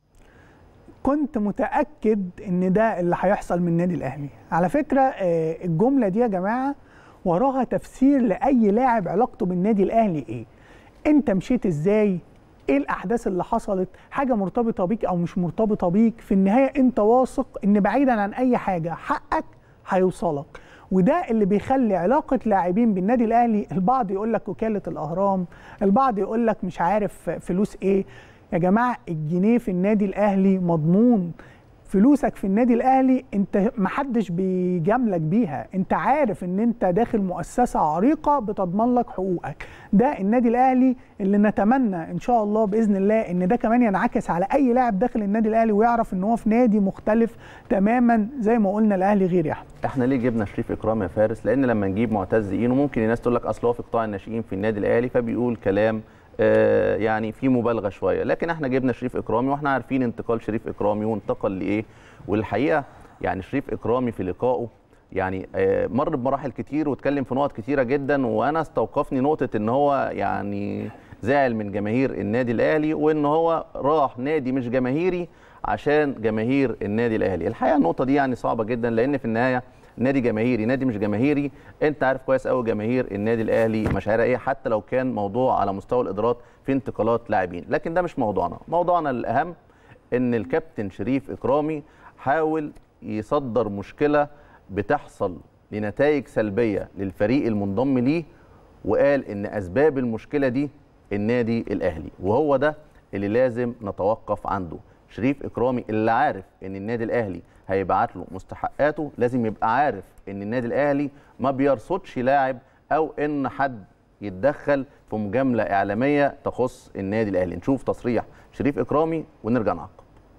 S2: كنت متاكد ان ده اللي هيحصل من النادي الاهلي على فكره آه، الجمله دي يا جماعه وراها تفسير لاي لاعب علاقته بالنادي الاهلي ايه انت مشيت ازاي ايه الاحداث اللي حصلت حاجه مرتبطه بيك او مش مرتبطه بيك في النهايه انت واثق ان بعيدا عن اي حاجه حقك هيوصلك وده اللي بيخلي علاقه لاعبين بالنادي الاهلي البعض يقول لك وكاله الاهرام البعض يقول لك مش عارف فلوس ايه يا جماعه الجنيه في النادي الاهلي مضمون فلوسك في النادي الاهلي انت محدش بيجاملك بيها انت عارف ان انت داخل مؤسسه عريقه بتضمن لك حقوقك ده النادي الاهلي اللي نتمنى ان شاء الله باذن الله ان ده كمان ينعكس على اي لاعب داخل النادي الاهلي ويعرف ان هو في نادي مختلف تماما زي ما قلنا الاهلي غير يا احمد
S1: احنا ليه جبنا شريف اكرام يا فارس لان لما نجيب معتز اينو ممكن الناس تقول لك اصل هو في قطاع الناشئين في النادي الاهلي فبيقول كلام آه، يعني في مبالغه شويه لكن احنا جبنا شريف اكرامي واحنا عارفين انتقال شريف اكرامي وانتقل لايه والحقيقه يعني شريف اكرامي في لقائه يعني آه، مر بمراحل كتير واتكلم في نقط كتيره جدا وانا استوقفني نقطه ان هو يعني زعل من جماهير النادي الاهلي وان هو راح نادي مش جماهيري عشان جماهير النادي الاهلي الحقيقه النقطه دي يعني صعبه جدا لان في النهايه نادي جماهيري نادي مش جماهيري انت عارف كويس قوي جماهير النادي الاهلي مشاعرها ايه حتى لو كان موضوع على مستوى الادارات في انتقالات لاعبين لكن ده مش موضوعنا موضوعنا الاهم ان الكابتن شريف اكرامي حاول يصدر مشكله بتحصل لنتائج سلبيه للفريق المنضم ليه وقال ان اسباب المشكله دي النادي الاهلي وهو ده اللي لازم نتوقف عنده شريف اكرامي اللي عارف ان النادي الاهلي هيبعت له مستحقاته لازم يبقى عارف ان النادي الاهلي ما بيرصدش لاعب او ان حد يتدخل في مجامله اعلاميه تخص النادي الاهلي نشوف تصريح شريف اكرامي ونرجع نعقب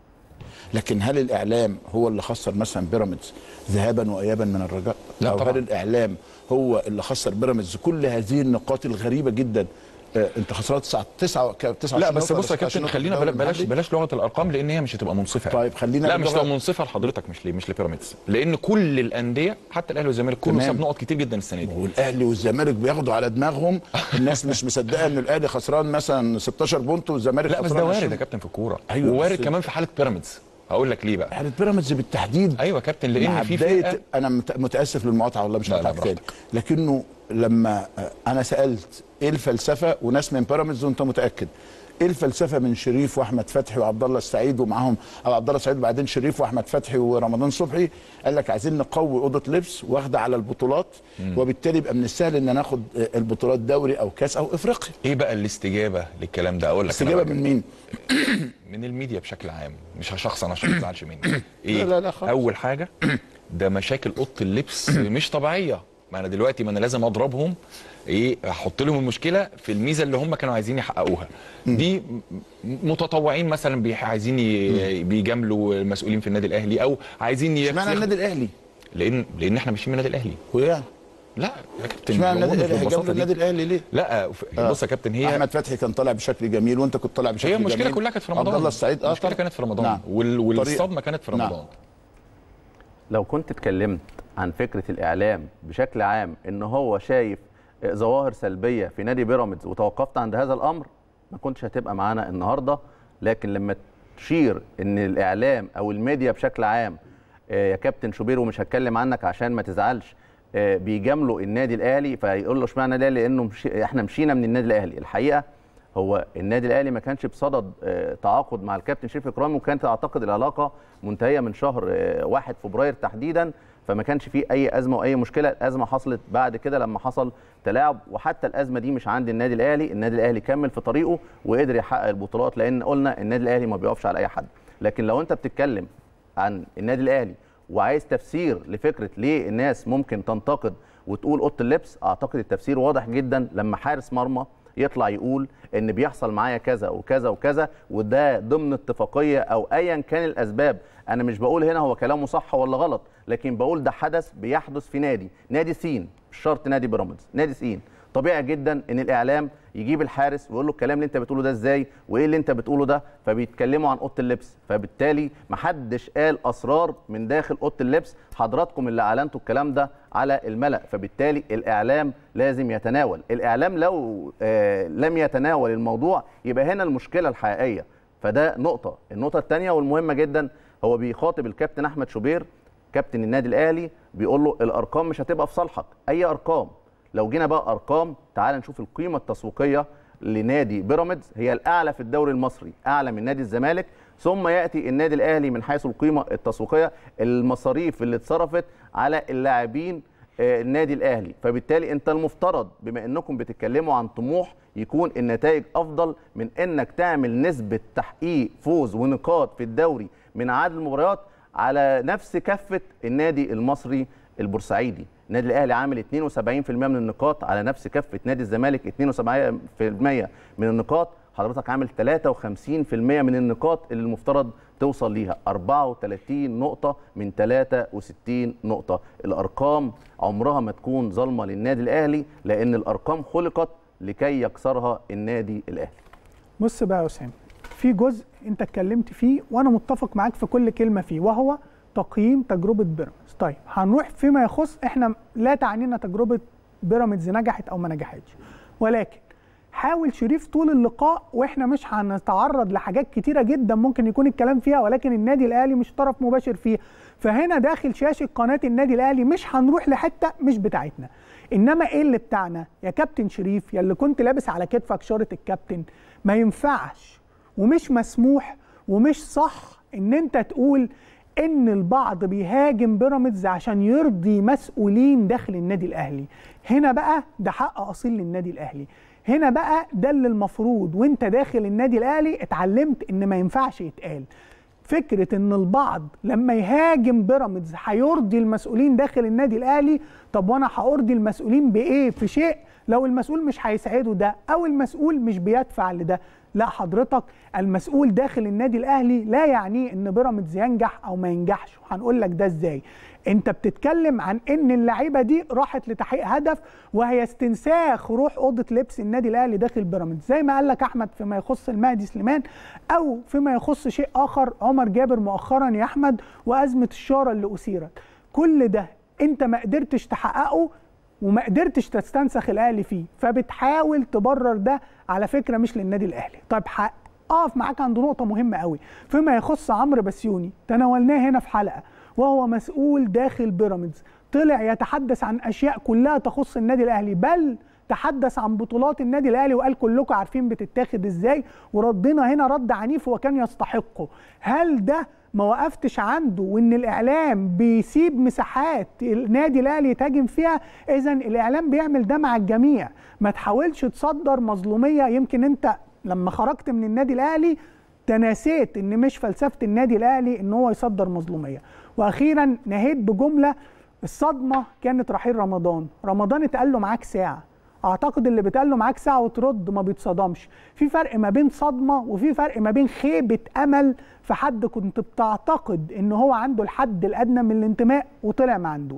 S4: لكن هل الاعلام هو اللي خسر مثلا بيراميدز ذهابا وايابا من الرجاء؟
S5: لا
S4: او
S5: طبعاً.
S4: هل الاعلام هو اللي خسر بيراميدز كل هذه النقاط الغريبه جدا آه انت خسران 9 9 9
S5: لا بس بص يا كابتن خلينا بلا- بلاش بلاش لغه الارقام لان هي مش هتبقى منصفه
S4: طيب خلينا
S5: لا مش
S4: باللغة-
S5: هتبقى منصفه لحضرتك مش ليه مش لبيراميدز لان كل الانديه حتى الاهلي والزمالك كله
S4: تمام.
S5: ساب نقط كتير جدا السنه دي
S4: والاهلي والزمالك بياخدوا على دماغهم الناس مش مصدقه ان الاهلي خسران مثلا 16 بونت والزمالك
S5: لا بس
S4: خسران
S5: ده وارد
S4: 20.
S5: يا كابتن في الكوره
S4: أيوة،
S5: ووارد
S4: بس-
S5: كمان في حاله بيراميدز هقول لك ليه بقى
S4: حاله بيراميدز بالتحديد
S5: ايوه يا كابتن
S4: مع
S5: لان في
S4: بدايه
S5: فرقه
S4: انا مت- متاسف للمقاطعه والله مش
S5: لا، لا،
S4: هقطعك تاني
S5: براحتك.
S4: لكنه لما آه، انا سالت ايه الفلسفه وناس من بيراميدز وانت متاكد ايه الفلسفه من شريف واحمد فتحي وعبد الله السعيد ومعاهم او عبد الله السعيد وبعدين شريف واحمد فتحي ورمضان صبحي قال لك عايزين نقوي اوضه لبس واخده على البطولات وبالتالي يبقى من السهل ان ناخد آه، البطولات دوري او كاس او افريقيا
S5: ايه بقى الاستجابه للكلام ده اقول لك أنا
S4: استجابه
S5: بقى
S4: من مين؟
S5: من الميديا بشكل عام مش شخص انا عشان ما تزعلش مني ايه
S4: لا، لا، لا، خالص.
S5: اول حاجه ده مشاكل اوضه اللبس مش طبيعيه ما انا دلوقتي ما انا لازم اضربهم ايه احط لهم المشكله في الميزه اللي هم كانوا عايزين يحققوها دي م- متطوعين مثلا بي- عايزين ي- بيجاملوا المسؤولين في النادي الاهلي او عايزين
S4: اشمعنى
S5: يخ-
S4: النادي الاهلي؟
S5: لان لان احنا ماشيين من النادي الاهلي
S4: ويعني
S5: لا يا كابتن
S4: اشمعنى النادي
S5: والله
S4: الاهلي
S5: بالبساطة
S4: جاب
S5: دي.
S4: النادي الاهلي ليه؟
S5: لا ف- بص يا كابتن هي
S4: احمد فتحي كان طالع بشكل جميل وانت كنت طالع بشكل
S5: هي
S4: جميل
S5: المشكله كلها كانت في رمضان
S4: عبد الله السعيد اه
S5: المشكله
S4: طبعاً.
S5: كانت في رمضان
S4: نعم.
S5: وال...
S4: طريقة.
S5: والصدمه كانت في
S4: نعم.
S5: رمضان
S1: لو كنت اتكلمت عن فكره الاعلام بشكل عام ان هو شايف ظواهر سلبيه في نادي بيراميدز وتوقفت عند هذا الامر ما كنتش هتبقى معانا النهارده لكن لما تشير ان الاعلام او الميديا بشكل عام آه، يا كابتن شوبير ومش هتكلم عنك عشان ما تزعلش آه، بيجاملوا النادي الاهلي فيقول له اشمعنى ده لانه مش احنا مشينا من النادي الاهلي الحقيقه هو النادي الاهلي ما كانش بصدد آه، تعاقد مع الكابتن شريف اكرامي وكانت اعتقد العلاقه منتهيه من شهر آه، 1 فبراير تحديدا فما كانش فيه اي ازمه واي مشكله الازمه حصلت بعد كده لما حصل تلاعب وحتى الازمه دي مش عند النادي الاهلي النادي الاهلي كمل في طريقه وقدر يحقق البطولات لان قلنا النادي الاهلي ما بيقفش على اي حد لكن لو انت بتتكلم عن النادي الاهلي وعايز تفسير لفكره ليه الناس ممكن تنتقد وتقول اوضه اللبس اعتقد التفسير واضح جدا لما حارس مرمى يطلع يقول ان بيحصل معايا كذا وكذا وكذا وده ضمن اتفاقيه او ايا كان الاسباب انا مش بقول هنا هو كلامه صح ولا غلط لكن بقول ده حدث بيحدث في نادي نادي سين مش شرط نادي بيراميدز نادي سين طبيعي جدا ان الاعلام يجيب الحارس ويقول له الكلام اللي انت بتقوله ده ازاي وايه اللي انت بتقوله ده فبيتكلموا عن اوضه اللبس فبالتالي محدش قال اسرار من داخل اوضه اللبس حضراتكم اللي اعلنتوا الكلام ده على الملأ فبالتالي الاعلام لازم يتناول الاعلام لو آه لم يتناول الموضوع يبقى هنا المشكله الحقيقيه فده نقطه النقطه الثانيه والمهمه جدا هو بيخاطب الكابتن احمد شوبير كابتن النادي الاهلي بيقول له الارقام مش هتبقى في صالحك اي ارقام لو جينا بقى ارقام تعال نشوف القيمه التسويقيه لنادي بيراميدز هي الاعلى في الدوري المصري اعلى من نادي الزمالك ثم ياتي النادي الاهلي من حيث القيمه التسويقيه المصاريف اللي اتصرفت على اللاعبين آه، النادي الاهلي فبالتالي انت المفترض بما انكم بتتكلموا عن طموح يكون النتائج افضل من انك تعمل نسبه تحقيق فوز ونقاط في الدوري من عدد المباريات على نفس كفه النادي المصري البورسعيدي النادي الاهلي عامل 72% من النقاط على نفس كفه نادي الزمالك 72% من النقاط حضرتك عامل 53% من النقاط اللي المفترض توصل ليها 34 نقطة من 63 نقطة الأرقام عمرها ما تكون ظالمة للنادي الأهلي لأن الأرقام خلقت لكي يكسرها النادي الأهلي
S2: بص بقى يا اسامه في جزء انت اتكلمت فيه وانا متفق معاك في كل كلمه فيه وهو تقييم تجربه بيراميدز طيب هنروح فيما يخص احنا لا تعنينا تجربه بيراميدز نجحت او ما نجحتش ولكن حاول شريف طول اللقاء واحنا مش هنتعرض لحاجات كتيره جدا ممكن يكون الكلام فيها ولكن النادي الاهلي مش طرف مباشر فيها فهنا داخل شاشه قناه النادي الاهلي مش هنروح لحته مش بتاعتنا انما ايه اللي بتاعنا يا كابتن شريف يا اللي كنت لابس على كتفك شاره الكابتن ما ينفعش ومش مسموح ومش صح ان انت تقول ان البعض بيهاجم بيراميدز عشان يرضي مسؤولين داخل النادي الاهلي هنا بقى ده حق اصيل للنادي الاهلي هنا بقى ده اللي المفروض وانت داخل النادي الاهلي اتعلمت ان ما ينفعش يتقال فكره ان البعض لما يهاجم بيراميدز هيرضي المسؤولين داخل النادي الاهلي طب وانا هارضي المسؤولين بايه في شيء لو المسؤول مش هيساعده ده او المسؤول مش بيدفع لده لا حضرتك المسؤول داخل النادي الاهلي لا يعنيه ان بيراميدز ينجح او ما ينجحش وهنقول لك ده ازاي انت بتتكلم عن ان اللعيبه دي راحت لتحقيق هدف وهي استنساخ روح اوضه لبس النادي الاهلي داخل بيراميدز زي ما قال لك احمد فيما يخص المهدي سليمان او فيما يخص شيء اخر عمر جابر مؤخرا يا احمد وازمه الشاره اللي اثيرت كل ده انت ما قدرتش تحققه وما قدرتش تستنسخ الاهلي فيه فبتحاول تبرر ده على فكره مش للنادي الاهلي طيب اقف معاك عند نقطه مهمه قوي فيما يخص عمرو بسيوني تناولناه هنا في حلقه وهو مسؤول داخل بيراميدز طلع يتحدث عن اشياء كلها تخص النادي الاهلي بل تحدث عن بطولات النادي الاهلي وقال كلكم عارفين بتتاخد ازاي وردنا هنا رد عنيف وكان يستحقه هل ده ما وقفتش عنده وان الاعلام بيسيب مساحات النادي الاهلي يتهاجم فيها اذا الاعلام بيعمل ده مع الجميع ما تحاولش تصدر مظلوميه يمكن انت لما خرجت من النادي الاهلي تناسيت ان مش فلسفه النادي الاهلي ان هو يصدر مظلوميه واخيرا نهيت بجمله الصدمه كانت رحيل رمضان رمضان اتقال له معاك ساعه اعتقد اللي بيتقال له معاك ساعه وترد ما بيتصدمش في فرق ما بين صدمه وفي فرق ما بين خيبه امل في حد كنت بتعتقد ان هو عنده الحد الادنى من الانتماء وطلع ما عندوش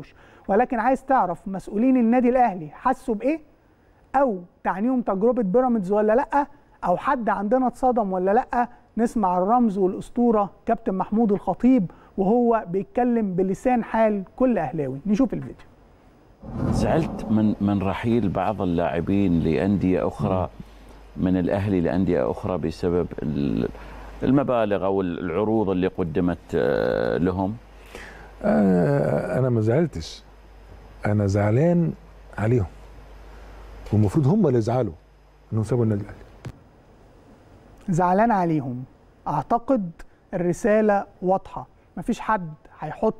S2: ولكن عايز تعرف مسؤولين النادي الاهلي حسوا بايه او تعنيهم تجربه بيراميدز ولا لا او حد عندنا اتصدم ولا لا نسمع الرمز والاسطوره كابتن محمود الخطيب وهو بيتكلم بلسان حال كل اهلاوي نشوف الفيديو
S6: زعلت من من رحيل بعض اللاعبين لانديه اخرى من الاهلي لانديه اخرى بسبب ال- المبالغ او العروض اللي قدمت آه، لهم
S7: آه انا ما زعلتش انا زعلان عليهم والمفروض هم اللي يزعلوا انهم سابوا النادي الاهلي
S2: زعلان عليهم اعتقد الرساله واضحه مفيش حد هيحط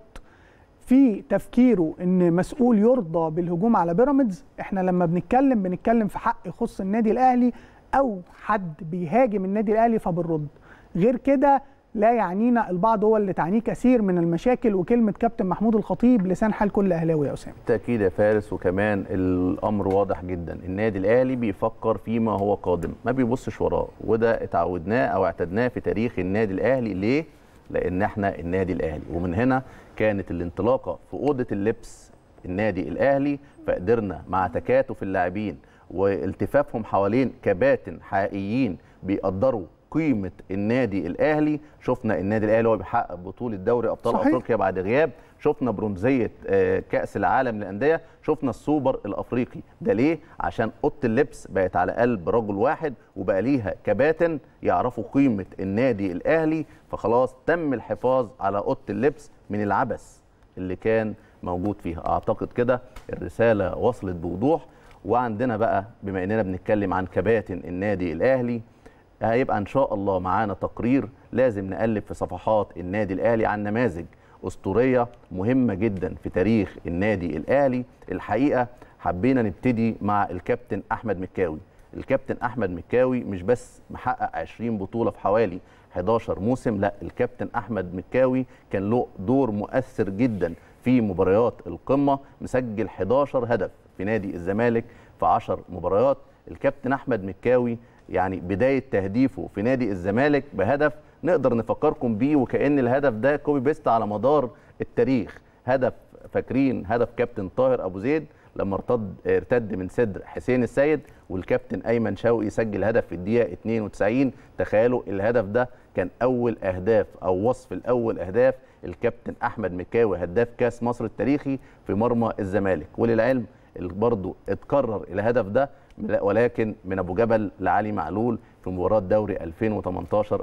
S2: في تفكيره ان مسؤول يرضى بالهجوم على بيراميدز احنا لما بنتكلم بنتكلم في حق يخص النادي الاهلي او حد بيهاجم النادي الاهلي فبنرد غير كده لا يعنينا البعض هو اللي تعنيه كثير من المشاكل وكلمه كابتن محمود الخطيب لسان حال كل اهلاوي يا اسامه
S1: بالتاكيد يا فارس وكمان الامر واضح جدا النادي الاهلي بيفكر فيما هو قادم ما بيبصش وراه وده اتعودناه او اعتدناه في تاريخ النادي الاهلي ليه لان احنا النادي الاهلي ومن هنا كانت الانطلاقه في اوضه اللبس النادي الاهلي فقدرنا مع تكاتف اللاعبين والتفافهم حوالين كباتن حقيقيين بيقدروا قيمه النادي الاهلي شفنا النادي الاهلي هو بيحقق بطوله دوري ابطال
S2: صحيح.
S1: افريقيا بعد غياب شفنا برونزيه آه، كاس العالم للانديه شفنا السوبر الافريقي ده ليه عشان اوضه اللبس بقت على قلب رجل واحد وبقى ليها كباتن يعرفوا قيمه النادي الاهلي فخلاص تم الحفاظ على اوضه اللبس من العبث اللي كان موجود فيها اعتقد كده الرساله وصلت بوضوح وعندنا بقى بما اننا بنتكلم عن كباتن النادي الاهلي هيبقى ان شاء الله معانا تقرير لازم نقلب في صفحات النادي الاهلي عن نماذج اسطوريه مهمه جدا في تاريخ النادي الاهلي الحقيقه حبينا نبتدي مع الكابتن احمد مكاوي الكابتن احمد مكاوي مش بس محقق 20 بطوله في حوالي 11 موسم لا الكابتن احمد مكاوي كان له دور مؤثر جدا في مباريات القمه مسجل 11 هدف في نادي الزمالك في 10 مباريات الكابتن احمد مكاوي يعني بدايه تهديفه في نادي الزمالك بهدف نقدر نفكركم بيه وكان الهدف ده كوبي بيست على مدار التاريخ هدف فاكرين هدف كابتن طاهر ابو زيد لما ارتد ارتد من صدر حسين السيد والكابتن ايمن شوقي سجل هدف في الدقيقه 92 تخيلوا الهدف ده كان اول اهداف او وصف الاول اهداف الكابتن احمد مكاوي هداف كاس مصر التاريخي في مرمى الزمالك وللعلم برضه اتكرر الهدف ده ولكن من ابو جبل لعلي معلول في مباراه دوري 2018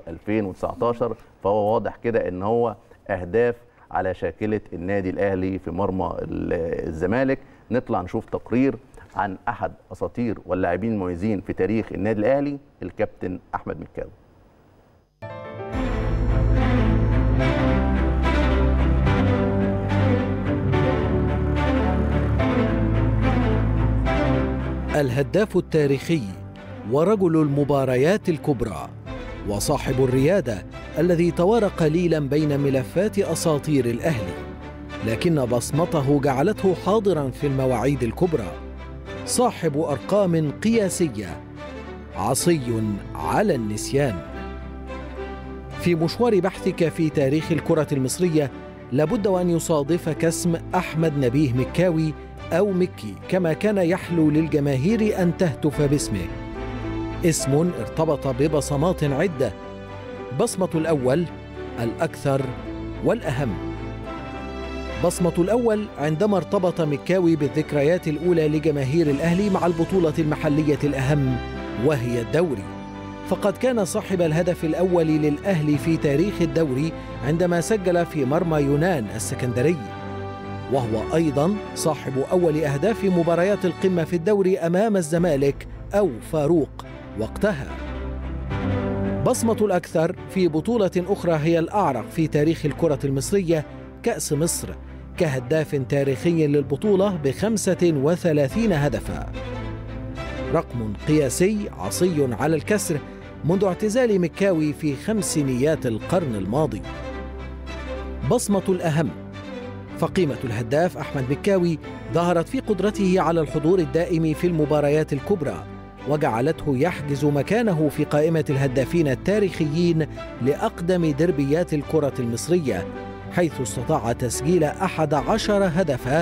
S1: 2019 فهو واضح كده ان هو اهداف على شاكله النادي الاهلي في مرمى ال- الزمالك نطلع نشوف تقرير عن احد اساطير واللاعبين المميزين في تاريخ النادي الاهلي الكابتن احمد مكاوي
S8: الهداف التاريخي ورجل المباريات الكبرى وصاحب الرياده الذي توارى قليلا بين ملفات اساطير الاهلي لكن بصمته جعلته حاضرا في المواعيد الكبرى صاحب ارقام قياسيه عصي على النسيان في مشوار بحثك في تاريخ الكره المصريه لابد وان يصادفك اسم احمد نبيه مكاوي أو مكي كما كان يحلو للجماهير أن تهتف باسمه اسم ارتبط ببصمات عدة بصمة الأول الأكثر والأهم بصمة الأول عندما ارتبط مكاوي بالذكريات الأولى لجماهير الأهلي مع البطولة المحلية الأهم وهي الدوري فقد كان صاحب الهدف الأول للأهلي في تاريخ الدوري عندما سجل في مرمى يونان السكندري وهو ايضا صاحب اول اهداف مباريات القمه في الدوري امام الزمالك او فاروق وقتها بصمه الاكثر في بطوله اخرى هي الاعرق في تاريخ الكره المصريه كاس مصر كهداف تاريخي للبطوله بخمسه وثلاثين هدفا رقم قياسي عصي على الكسر منذ اعتزال مكاوي في خمسينيات القرن الماضي بصمه الاهم فقيمة الهداف أحمد مكاوي ظهرت في قدرته على الحضور الدائم في المباريات الكبرى وجعلته يحجز مكانه في قائمة الهدافين التاريخيين لأقدم دربيات الكرة المصرية حيث استطاع تسجيل أحد عشر هدفا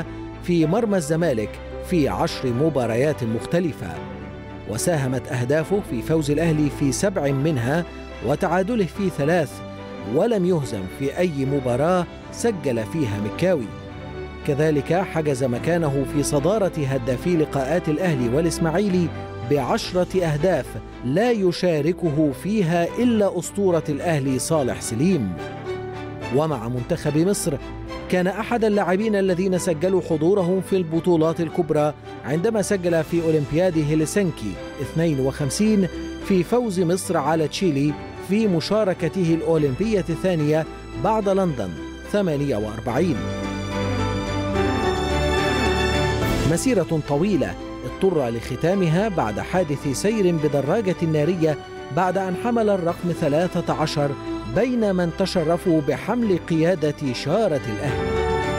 S8: في مرمى الزمالك في عشر مباريات مختلفة وساهمت أهدافه في فوز الأهلي في سبع منها وتعادله في ثلاث ولم يهزم في أي مباراة سجل فيها مكاوي كذلك حجز مكانه في صدارة هدافي لقاءات الأهلي والإسماعيلي بعشرة أهداف لا يشاركه فيها إلا أسطورة الأهلي صالح سليم ومع منتخب مصر كان أحد اللاعبين الذين سجلوا حضورهم في البطولات الكبرى عندما سجل في أولمبياد هلسنكي 52 في فوز مصر على تشيلي في مشاركته الأولمبية الثانية بعد لندن 48 مسيرة طويلة اضطر لختامها بعد حادث سير بدراجة نارية بعد أن حمل الرقم 13 بين من تشرفوا بحمل قيادة شارة الأهلي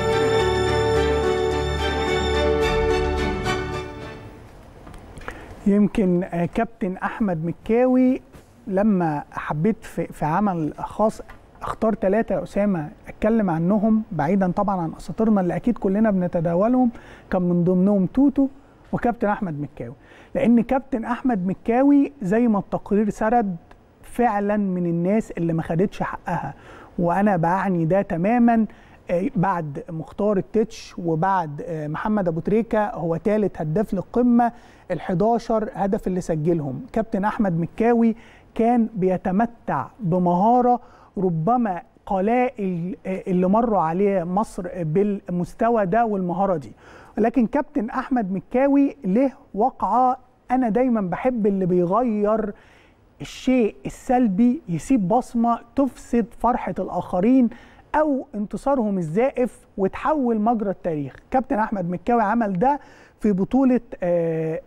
S2: يمكن آه، كابتن احمد مكاوي لما حبيت في, في عمل خاص اختار ثلاثة يا أسامة أتكلم عنهم بعيدا طبعا عن أساطيرنا اللي أكيد كلنا بنتداولهم كان من ضمنهم توتو وكابتن أحمد مكاوي لأن كابتن أحمد مكاوي زي ما التقرير سرد فعلا من الناس اللي ما خدتش حقها وأنا بعني ده تماما آه، بعد مختار التتش وبعد آه، محمد ابو تريكه هو ثالث هداف للقمه ال 11 هدف اللي سجلهم كابتن احمد مكاوي كان بيتمتع بمهاره ربما قلائل آه، اللي مروا عليه مصر بالمستوى ده والمهاره دي ولكن كابتن احمد مكاوي له وقعه انا دايما بحب اللي بيغير الشيء السلبي يسيب بصمه تفسد فرحه الاخرين او انتصارهم الزائف وتحول مجرى التاريخ كابتن احمد مكاوي عمل ده في بطوله آه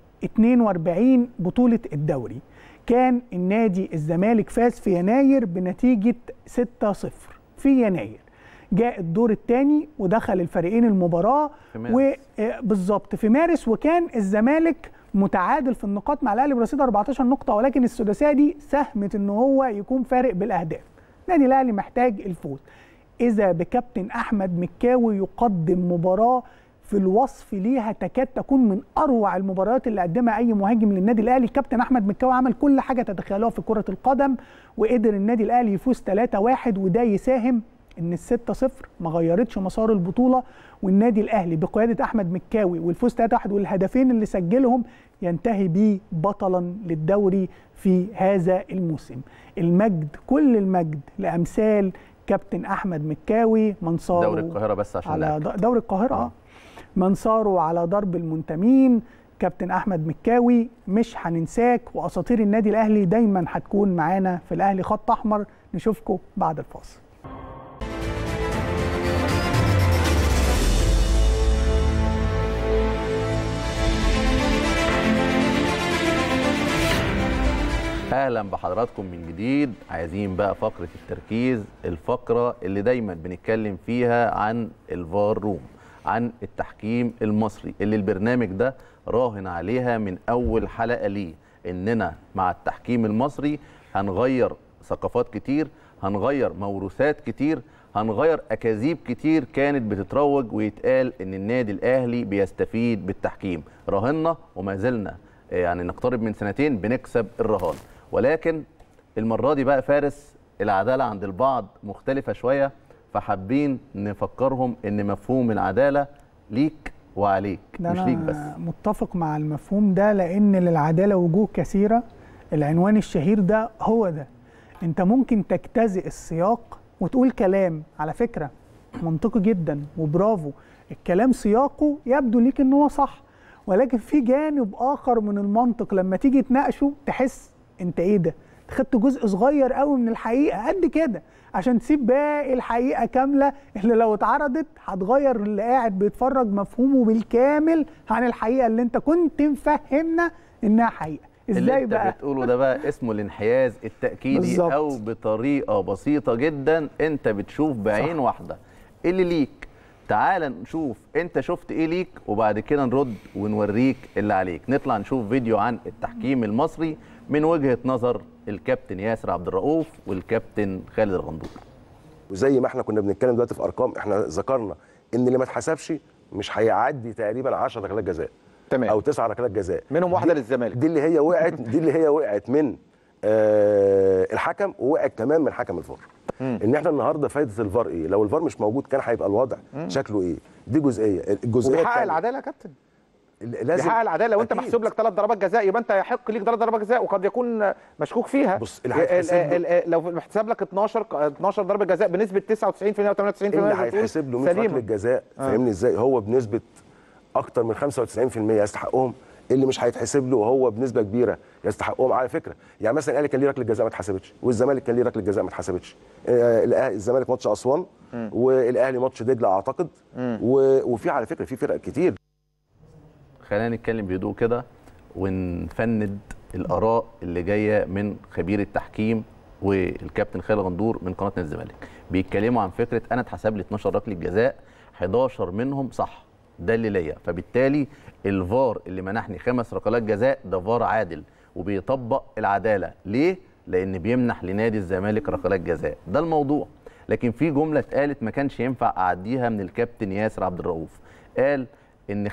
S2: 42 بطوله الدوري كان النادي الزمالك فاز في يناير بنتيجه 6-0 في يناير جاء الدور الثاني ودخل الفريقين المباراه
S1: في مارس.
S2: وبالظبط في مارس وكان الزمالك متعادل في النقاط مع الاهلي برصيد 14 نقطه ولكن السداسيه دي ساهمت ان هو يكون فارق بالاهداف النادي الاهلي محتاج الفوز اذا بكابتن احمد مكاوي يقدم مباراه في الوصف ليها تكاد تكون من اروع المباريات اللي قدمها اي مهاجم للنادي الاهلي الكابتن احمد مكاوي عمل كل حاجه تتخيلوها في كره القدم وقدر النادي الاهلي يفوز 3-1 وده يساهم ان ال 6-0 ما غيرتش مسار البطوله والنادي الاهلي بقياده احمد مكاوي والفوز 3-1 والهدفين اللي سجلهم ينتهي بيه بطلا للدوري في هذا الموسم المجد كل المجد لامثال كابتن احمد مكاوي منصاره
S1: دوري القاهره بس عشان
S2: على
S1: نأكد.
S2: د- دوري القاهره
S1: آه.
S2: آه. منصاره على درب المنتمين كابتن احمد مكاوي مش هننساك واساطير النادي الاهلي دايما هتكون معانا في الاهلي خط احمر نشوفكم بعد الفاصل
S1: اهلا بحضراتكم من جديد عايزين بقى فقره التركيز الفقره اللي دايما بنتكلم فيها عن الفار روم عن التحكيم المصري اللي البرنامج ده راهن عليها من اول حلقه ليه اننا مع التحكيم المصري هنغير ثقافات كتير هنغير موروثات كتير هنغير اكاذيب كتير كانت بتتروج ويتقال ان النادي الاهلي بيستفيد بالتحكيم راهنا وما زلنا يعني نقترب من سنتين بنكسب الرهان ولكن المره دي بقى فارس العداله عند البعض مختلفه شويه فحابين نفكرهم ان مفهوم العداله ليك وعليك
S2: ده
S1: مش
S2: أنا
S1: ليك بس
S2: متفق مع المفهوم ده لان للعداله وجوه كثيره العنوان الشهير ده هو ده انت ممكن تجتزئ السياق وتقول كلام على فكره منطقي جدا وبرافو الكلام سياقه يبدو ليك ان هو صح ولكن في جانب اخر من المنطق لما تيجي تناقشه تحس انت ايه ده خدت جزء صغير قوي من الحقيقه قد كده عشان تسيب باقي الحقيقه كامله اللي لو اتعرضت هتغير اللي قاعد بيتفرج مفهومه بالكامل عن الحقيقه اللي انت كنت مفهمنا انها حقيقه
S1: اللي
S2: ازاي
S1: انت
S2: بقى
S1: بتقوله ده بقى اسمه الانحياز التاكيدي
S2: بالظبط.
S1: او بطريقه بسيطه جدا انت بتشوف بعين
S2: صح.
S1: واحده إيه اللي ليك تعال نشوف انت شفت ايه ليك وبعد كده نرد ونوريك اللي عليك نطلع نشوف فيديو عن التحكيم المصري من وجهه نظر الكابتن ياسر عبد الرؤوف والكابتن خالد الغندور
S9: وزي ما احنا كنا بنتكلم دلوقتي في ارقام احنا ذكرنا ان اللي ما اتحسبش مش هيعدي تقريبا 10 ركلات جزاء
S10: تمام
S9: او 9 ركلات جزاء
S10: منهم واحده
S9: دي-
S10: للزمالك
S9: دي اللي هي وقعت دي اللي هي وقعت من آه الحكم ووقعت كمان من حكم الفار ان احنا النهارده فايده الفار ايه لو الفار مش موجود كان هيبقى الوضع شكله ايه دي جزئيه الجزئيه
S10: وبيحقق
S9: التانية-
S10: العداله يا كابتن
S9: لازم
S10: بيحقق العداله لو انت
S9: أكيد.
S10: محسوب لك ثلاث ضربات جزاء يبقى انت يحق ليك ثلاث ضربات جزاء وقد يكون مشكوك فيها
S9: بص، اللي هيتحسب له-
S10: ال- ال- لو محسب لك 12 12 ضربه جزاء بنسبه 99% او 98%
S9: اللي
S10: زي ما بتقول
S9: هيتحسب له 100
S10: سليمة.
S9: ركله جزاء فاهمني ازاي هو بنسبه اكتر من 95% يستحقهم اللي مش هيتحسب له هو بنسبه كبيره يستحقهم على فكره يعني مثلا الاهلي كان ليه ركله جزاء ما اتحسبتش والزمالك كان ليه ركله جزاء ما اتحسبتش آه، الأهلي- الزمالك ماتش اسوان والاهلي ماتش دجله اعتقد و- وفي على فكره في فرق كتير
S1: خلينا نتكلم بهدوء كده ونفند الاراء اللي جايه من خبير التحكيم والكابتن خالد غندور من قناه نادي الزمالك بيتكلموا عن فكره انا اتحسب لي 12 ركله جزاء 11 منهم صح ده اللي ليا فبالتالي الفار اللي منحني خمس ركلات جزاء ده فار عادل وبيطبق العداله ليه لان بيمنح لنادي الزمالك ركلات جزاء ده الموضوع لكن في جمله اتقالت ما كانش ينفع اعديها من الكابتن ياسر عبد الرؤوف قال ان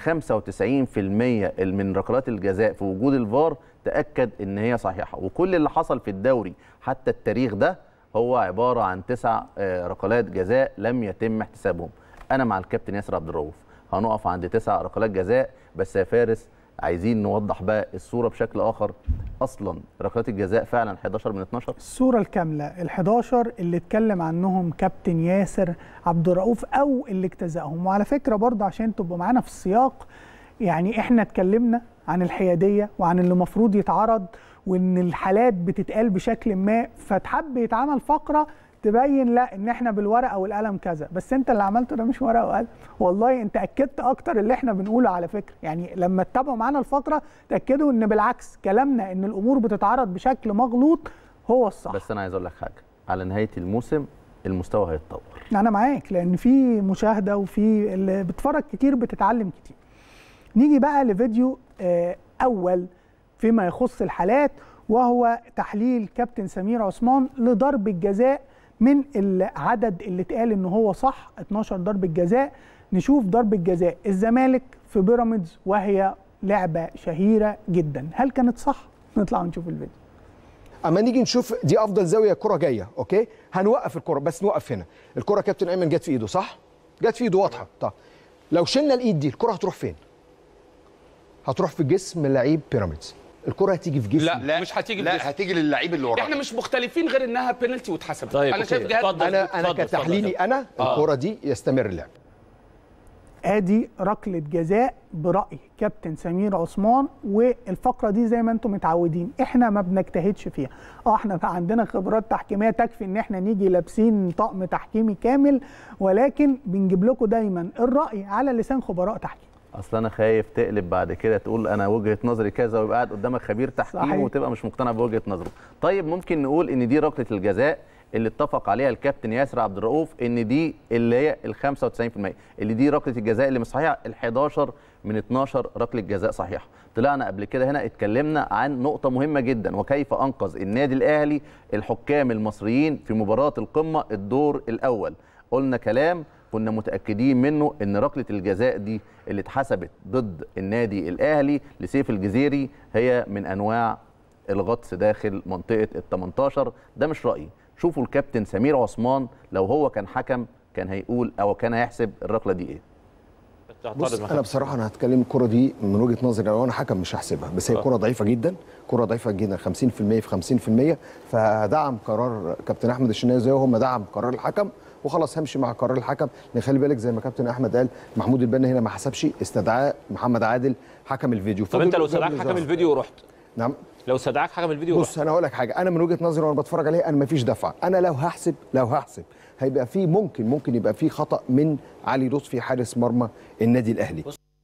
S1: 95% من ركلات الجزاء في وجود الفار تاكد ان هي صحيحه وكل اللي حصل في الدوري حتى التاريخ ده هو عباره عن تسع آه، ركلات جزاء لم يتم احتسابهم انا مع الكابتن ياسر عبد الرؤوف هنقف عند تسع ركلات جزاء بس يا فارس عايزين نوضح بقى الصوره بشكل اخر اصلا ركلات الجزاء فعلا 11 من 12
S2: الصورة الكاملة ال 11 اللي اتكلم عنهم كابتن ياسر عبد الرؤوف أو اللي اجتزأهم وعلى فكرة برضه عشان تبقوا معانا في السياق يعني احنا اتكلمنا عن الحيادية وعن اللي المفروض يتعرض وان الحالات بتتقال بشكل ما فتحب يتعمل فقرة تبين لا ان احنا بالورقه والقلم كذا بس انت اللي عملته ده مش ورقه وقلم والله انت اكدت اكتر اللي احنا بنقوله على فكره يعني لما تتابعوا معانا الفقره تاكدوا ان بالعكس كلامنا ان الامور بتتعرض بشكل مغلوط هو الصح
S1: بس انا عايز اقول لك حاجه على نهايه الموسم المستوى هيتطور
S2: انا معاك لان في مشاهده وفي اللي بتفرج كتير بتتعلم كتير نيجي بقى لفيديو آه، اول فيما يخص الحالات وهو تحليل كابتن سمير عثمان لضرب الجزاء من العدد اللي اتقال ان هو صح 12 ضربه جزاء نشوف ضربه جزاء الزمالك في بيراميدز وهي لعبه شهيره جدا هل كانت صح نطلع ونشوف الفيديو
S11: اما نيجي نشوف دي افضل زاويه كره جايه اوكي هنوقف الكره بس نوقف هنا الكره كابتن ايمن جت في ايده صح جت في ايده واضحه طب لو شلنا الايد دي الكره هتروح فين هتروح في جسم لعيب بيراميدز الكره هتيجي في جسم
S12: لا, لا مش هتيجي
S3: لا
S12: بجسم.
S3: هتيجي للعيب اللي وراه
S12: احنا مش مختلفين غير انها بينالتي واتحسبت
S6: طيب،
S12: انا
S6: أوكي.
S12: شايف جهاد
S6: اتفضل.
S11: انا انا
S6: اتفضل،
S11: كتحليلي
S6: اتفضل.
S11: انا
S12: آه.
S11: الكره دي يستمر اللعب
S2: ادي ركله جزاء براي كابتن سمير عثمان والفقره دي زي ما انتم متعودين احنا ما بنجتهدش فيها اه احنا بقى عندنا خبرات تحكيميه تكفي ان احنا نيجي لابسين طقم تحكيمي كامل ولكن بنجيب لكم دايما الراي على لسان خبراء تحكيم
S1: اصل انا خايف تقلب بعد كده تقول انا وجهه نظري كذا ويبقى قاعد قدامك خبير تحكيم
S2: صحيح.
S1: وتبقى مش مقتنع بوجهه نظره طيب ممكن نقول ان دي ركله الجزاء اللي اتفق عليها الكابتن ياسر عبد الرؤوف ان دي اللي هي ال 95% اللي دي ركله الجزاء اللي مش صحيحه ال 11 من 12 ركله جزاء صحيحه طلعنا قبل كده هنا اتكلمنا عن نقطه مهمه جدا وكيف انقذ النادي الاهلي الحكام المصريين في مباراه القمه الدور الاول قلنا كلام كنا متاكدين منه ان ركله الجزاء دي اللي اتحسبت ضد النادي الاهلي لسيف الجزيري هي من انواع الغطس داخل منطقه ال 18 ده مش رايي شوفوا الكابتن سمير عثمان لو هو كان حكم كان هيقول او كان هيحسب الركله دي ايه
S11: بص انا بصراحه انا هتكلم الكره دي من وجهه نظري لو انا حكم مش هحسبها بس هي كره ضعيفه جدا كره ضعيفه جدا 50% في 50% فدعم قرار كابتن احمد الشناوي زي هم دعم قرار الحكم وخلاص همشي مع قرار الحكم لان خلي بالك زي ما كابتن احمد قال محمود البنا هنا ما حسبش استدعاء محمد عادل حكم الفيديو
S12: طب انت لو
S11: فضل-
S12: سدعك
S11: فضل
S12: حكم
S11: يظهر.
S12: الفيديو ورحت
S11: نعم
S12: لو سدعك حكم الفيديو ورحت
S11: بص انا هقول لك حاجه انا من وجهه نظري وانا بتفرج عليه انا مفيش دفعه انا لو هحسب لو هحسب هيبقى في ممكن ممكن يبقى في خطا من علي لطفي حارس مرمى النادي الاهلي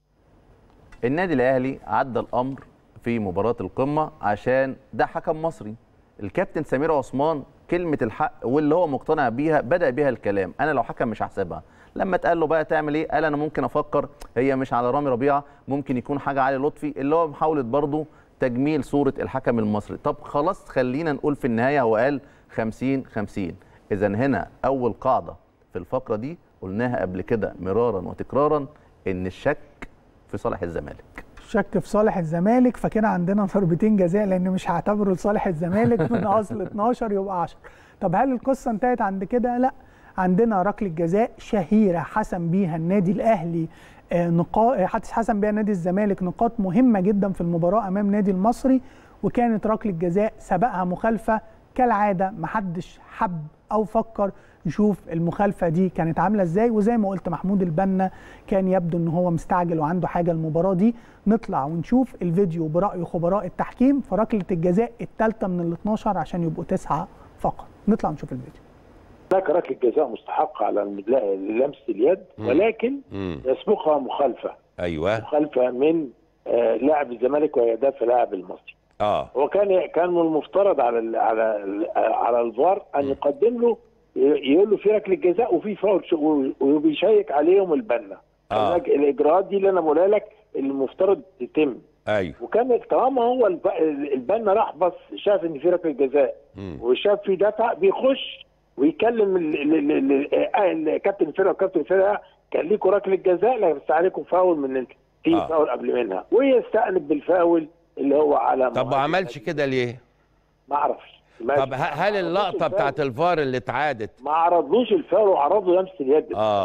S1: النادي الاهلي عدى الامر في مباراه القمه عشان ده حكم مصري الكابتن سمير عثمان كلمه الحق واللي هو مقتنع بيها بدا بيها الكلام انا لو حكم مش هحسبها لما اتقال له بقى تعمل ايه قال انا ممكن افكر هي مش على رامي ربيعه ممكن يكون حاجه علي لطفي اللي هو محاوله برضه تجميل صوره الحكم المصري طب خلاص خلينا نقول في النهايه هو قال 50 50 اذا هنا اول قاعده في الفقره دي قلناها قبل كده مرارا وتكرارا ان الشك في صالح الزمالك
S2: شك في صالح الزمالك فكده عندنا ضربتين جزاء لان مش هعتبره لصالح الزمالك من اصل 12 يبقى 10 طب هل القصه انتهت عند كده لا عندنا ركله جزاء شهيره حسم بيها النادي الاهلي نقاط حسم بيها نادي الزمالك نقاط مهمه جدا في المباراه امام نادي المصري وكانت ركله جزاء سبقها مخالفه كالعاده محدش حب او فكر يشوف المخالفه دي كانت عامله ازاي وزي ما قلت محمود البنا كان يبدو ان هو مستعجل وعنده حاجه المباراه دي نطلع ونشوف الفيديو براي خبراء التحكيم في ركله الجزاء الثالثه من ال 12 عشان يبقوا تسعه فقط نطلع نشوف الفيديو
S13: هناك ركله جزاء مستحقه على لمس اليد ولكن يسبقها مخالفه
S14: ايوه
S13: مخالفه من آه لاعب الزمالك ويدافع لاعب المصري
S14: اه
S13: هو كان كان من المفترض على ال على ال على الفار ان يقدم له يقول له في ركله جزاء وفي فاول وبيشيك عليهم البنا
S14: آه.
S13: الاجراءات دي اللي انا بقولها لك المفترض تتم
S14: ايوه
S13: وكان طالما هو البنا راح بص شاف ان في ركله جزاء وشاف في دفع بيخش ويكلم كابتن الفرقه وكابتن الفرقه كان ليكوا ركله جزاء لا بس عليكم فاول من في آه. فاول قبل منها ويستأنف بالفاول اللي هو على
S14: طب ما عملش كده ليه؟
S13: ما اعرفش
S14: طب هل اللقطه بتاعت الفار اللي اتعادت
S13: ما عرضلوش الفاول وعرض له لمسه اليد
S14: اه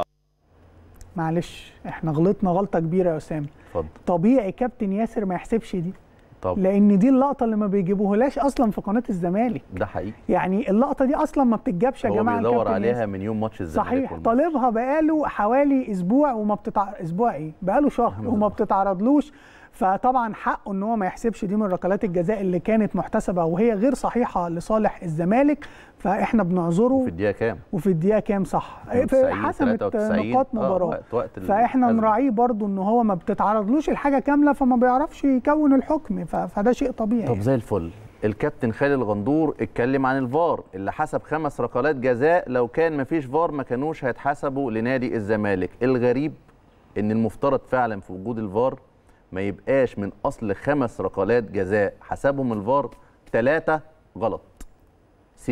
S2: معلش احنا غلطنا غلطه كبيره يا اسامه
S1: اتفضل
S2: طبيعي كابتن ياسر ما يحسبش دي
S1: طب
S2: لان دي اللقطه اللي ما بيجيبوهلاش اصلا في قناه الزمالك
S1: ده حقيقي
S2: يعني اللقطه دي اصلا ما بتتجابش يا
S1: هو
S2: جماعه
S1: بيدور
S2: كابتن
S1: عليها
S2: ياسر.
S1: من يوم ماتش الزمالك
S2: صحيح
S1: والمصري.
S2: طالبها بقاله حوالي اسبوع وما بتتع... اسبوع ايه بقاله شهر وما بتتعرضلوش فطبعا حقه ان هو ما يحسبش دي من ركلات الجزاء اللي كانت محتسبه وهي غير صحيحه لصالح الزمالك فاحنا بنعذره
S1: في الدقيقه كام
S2: وفي الدقيقه كام صح
S1: 92
S2: حسمت
S1: 93
S2: نقاط
S1: آه،
S2: مباراه
S1: وقت- وقت ال-
S2: فاحنا
S1: الأزمة.
S2: نراعيه برضو ان هو ما بتتعرضلوش الحاجه كامله فما بيعرفش يكون الحكم ف... فده شيء طبيعي
S1: طب زي الفل الكابتن خالد الغندور اتكلم عن الفار اللي حسب خمس ركلات جزاء لو كان مفيش فار ما كانوش هيتحسبوا لنادي الزمالك الغريب ان المفترض فعلا في وجود الفار ما يبقاش من اصل خمس ركلات جزاء حسبهم الفار ثلاثة غلط 60%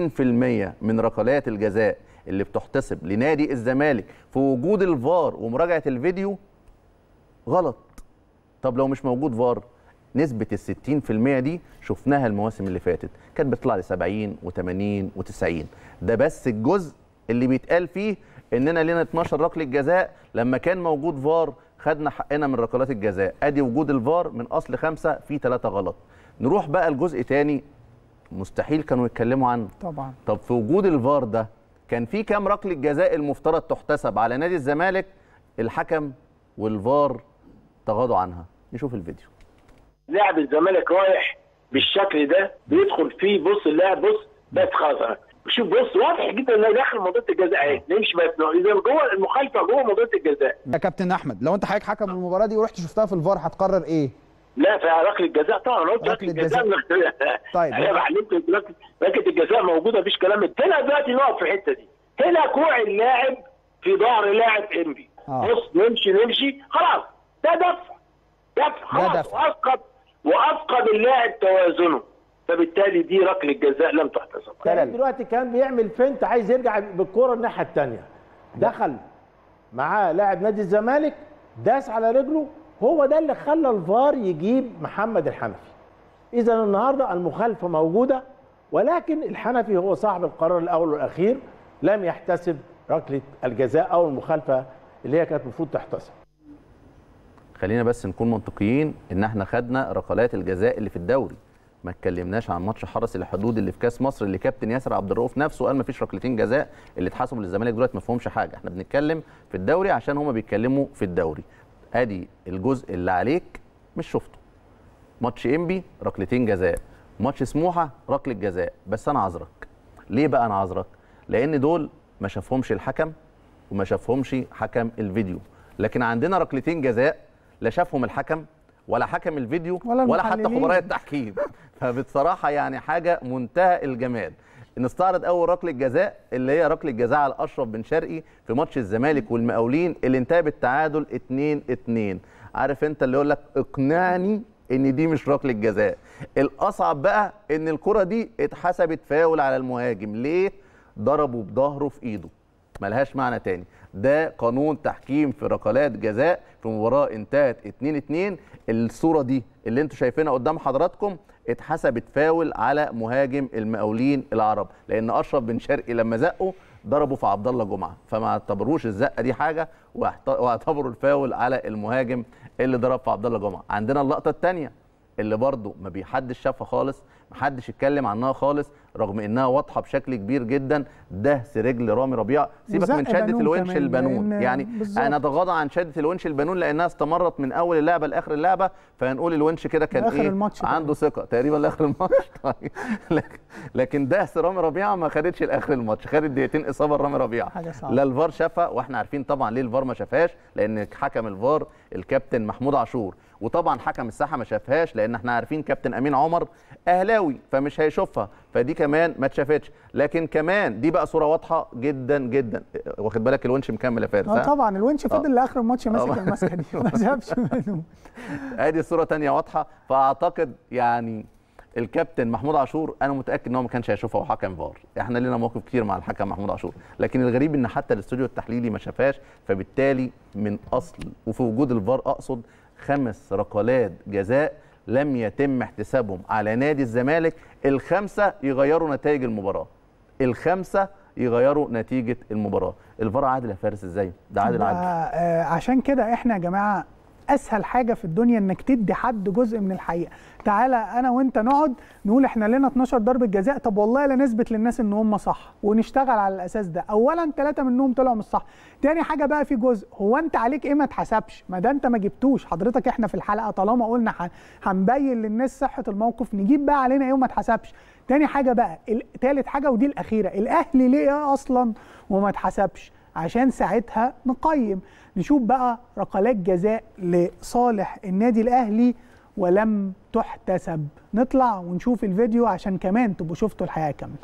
S1: من ركلات الجزاء اللي بتحتسب لنادي الزمالك في وجود الفار ومراجعة الفيديو غلط طب لو مش موجود فار نسبة ال 60% دي شفناها المواسم اللي فاتت كانت بتطلع ل 70 و80 و90 ده بس الجزء اللي بيتقال فيه اننا لنا 12 ركله جزاء لما كان موجود فار خدنا حقنا من ركلات الجزاء ادي وجود الفار من اصل خمسه في ثلاثه غلط نروح بقى لجزء تاني مستحيل كانوا يتكلموا عنه
S2: طبعا
S1: طب في وجود الفار ده كان في كام ركله جزاء المفترض تحتسب على نادي الزمالك الحكم والفار تغاضوا عنها نشوف الفيديو
S13: لاعب الزمالك رايح بالشكل ده بيدخل فيه بص اللاعب بص بس خلاص شوف بص واضح جدا انه داخل منطقه الجزاء اهي نمشي بس اذا جوه المخالفه جوه منطقه الجزاء
S10: يا كابتن احمد لو انت حضرتك حكم المباراه دي ورحت شفتها في الفار هتقرر ايه؟
S13: لا في ركله الجزاء طبعا أنا قلت ركله الجزاء
S10: طيب.
S13: انا بعلمت ركله ركلة الجزاء موجوده مفيش كلام هنا دلوقتي نقف في الحته دي هنا كوع اللاعب في ظهر لاعب انبي
S10: آه.
S13: بص نمشي نمشي خلاص ده دفع دفع خلاص
S10: دفع.
S13: وافقد وافقد اللاعب توازنه فبالتالي دي ركله جزاء لم تحتسب
S15: كان دلوقتي كان بيعمل فنت عايز يرجع بالكرة الناحية الثانية دخل معاه لاعب نادي الزمالك داس على رجله هو ده اللي خلى الفار يجيب محمد الحنفي اذا النهارده المخالفة موجودة ولكن الحنفي هو صاحب القرار الاول والاخير لم يحتسب ركلة الجزاء او المخالفة اللي هي كانت المفروض تحتسب
S1: خلينا بس نكون منطقيين ان احنا خدنا ركلات الجزاء اللي في الدوري ما اتكلمناش عن ماتش حرس الحدود اللي في كاس مصر اللي كابتن ياسر عبد الرؤوف نفسه قال ما فيش ركلتين جزاء اللي اتحسبوا للزمالك دلوقتي ما فيهمش حاجه احنا بنتكلم في الدوري عشان هما بيتكلموا في الدوري ادي الجزء اللي عليك مش شفته ماتش انبي ركلتين جزاء ماتش سموحه ركله جزاء بس انا عذرك ليه بقى انا عذرك لان دول ما شافهمش الحكم وما شافهمش حكم الفيديو لكن عندنا ركلتين جزاء لا شافهم الحكم ولا حكم الفيديو
S2: ولا
S1: ولا حتى
S2: المحللين.
S1: خبراء التحكيم فبصراحه يعني حاجه منتهى الجمال نستعرض اول ركله جزاء اللي هي ركله جزاء على اشرف بن شرقي في ماتش الزمالك والمقاولين اللي انتهى بالتعادل 2 2 عارف انت اللي يقول لك اقنعني ان دي مش ركله جزاء الاصعب بقى ان الكره دي اتحسبت فاول على المهاجم ليه ضربه بظهره في ايده ملهاش معنى تاني ده قانون تحكيم في ركلات جزاء في مباراه انتهت 2 2 الصوره دي اللي انتم شايفينها قدام حضراتكم اتحسبت فاول على مهاجم المقاولين العرب لان اشرف بن شرقي لما زقه ضربه في عبد الله جمعه فما اعتبروش الزقه دي حاجه واحت- واعتبروا الفاول على المهاجم اللي ضرب في عبد الله جمعه عندنا اللقطه الثانيه اللي برضو ما بيحدش شافها خالص محدش اتكلم عنها خالص رغم انها واضحه بشكل كبير جدا دهس رجل رامي ربيعه سيبك
S2: وزق
S1: من شده
S2: بنون
S1: الونش
S2: كمان،
S1: البنون
S2: لأن-
S1: يعني
S2: بالظبط.
S1: انا اتغاضى عن شده الونش البنون لانها استمرت من اول اللعبه لاخر اللعبه فهنقول الونش كده كان
S2: لآخر
S1: ايه
S2: الماتش
S1: عنده ثقه تقريبا لاخر الماتش طيب لكن- لكن دهس رامي ربيعه ما خدتش لاخر الماتش خدت دقيقتين اصابه لرامي ربيعه
S2: حاجة صعبة.
S1: لا الفار شافها واحنا عارفين طبعا ليه الفار ما شافهاش لان حكم الفار الكابتن محمود عاشور وطبعا حكم الساحه ما شافهاش لان احنا عارفين كابتن امين عمر اهلاوي فمش هيشوفها فدي كمان ما اتشافتش لكن كمان دي بقى صوره واضحه جدا جدا واخد بالك الونش مكمل يا فارس
S2: اه
S1: ها؟
S2: طبعا الونش فضل لاخر الماتش ماسك
S1: آه.
S2: المسكه دي ما سابش منه
S1: ادي صوره تانية واضحه فاعتقد يعني الكابتن محمود عاشور انا متاكد ان هو ما كانش هيشوفها هو حكم فار احنا لنا مواقف كتير مع الحكم محمود عاشور لكن الغريب ان حتى الاستوديو التحليلي ما شافهاش فبالتالي من اصل وفي وجود الفار اقصد خمس ركلات جزاء لم يتم احتسابهم على نادي الزمالك الخمسه يغيروا نتائج المباراه الخمسه يغيروا نتيجه المباراه الفار عادل يا فارس ازاي ده عادل عادل
S2: آه، عشان كده احنا يا جماعه اسهل حاجه في الدنيا انك تدي حد جزء من الحقيقه تعالى انا وانت نقعد نقول احنا لنا 12 ضربه جزاء طب والله لا نثبت للناس ان هم صح ونشتغل على الاساس ده اولا ثلاثه منهم طلعوا مش صح تاني حاجه بقى في جزء هو انت عليك ايه ما اتحسبش ما ده انت ما جبتوش حضرتك احنا في الحلقه طالما قلنا ح- هنبين للناس صحه الموقف نجيب بقى علينا ايه وما اتحسبش تاني حاجه بقى ال- تالت حاجه ودي الاخيره الاهلي ليه اصلا وما اتحسبش عشان ساعتها نقيم نشوف بقى ركلات جزاء لصالح النادي الاهلي ولم تحتسب نطلع ونشوف الفيديو عشان كمان تبقوا شفتوا الحياه كامله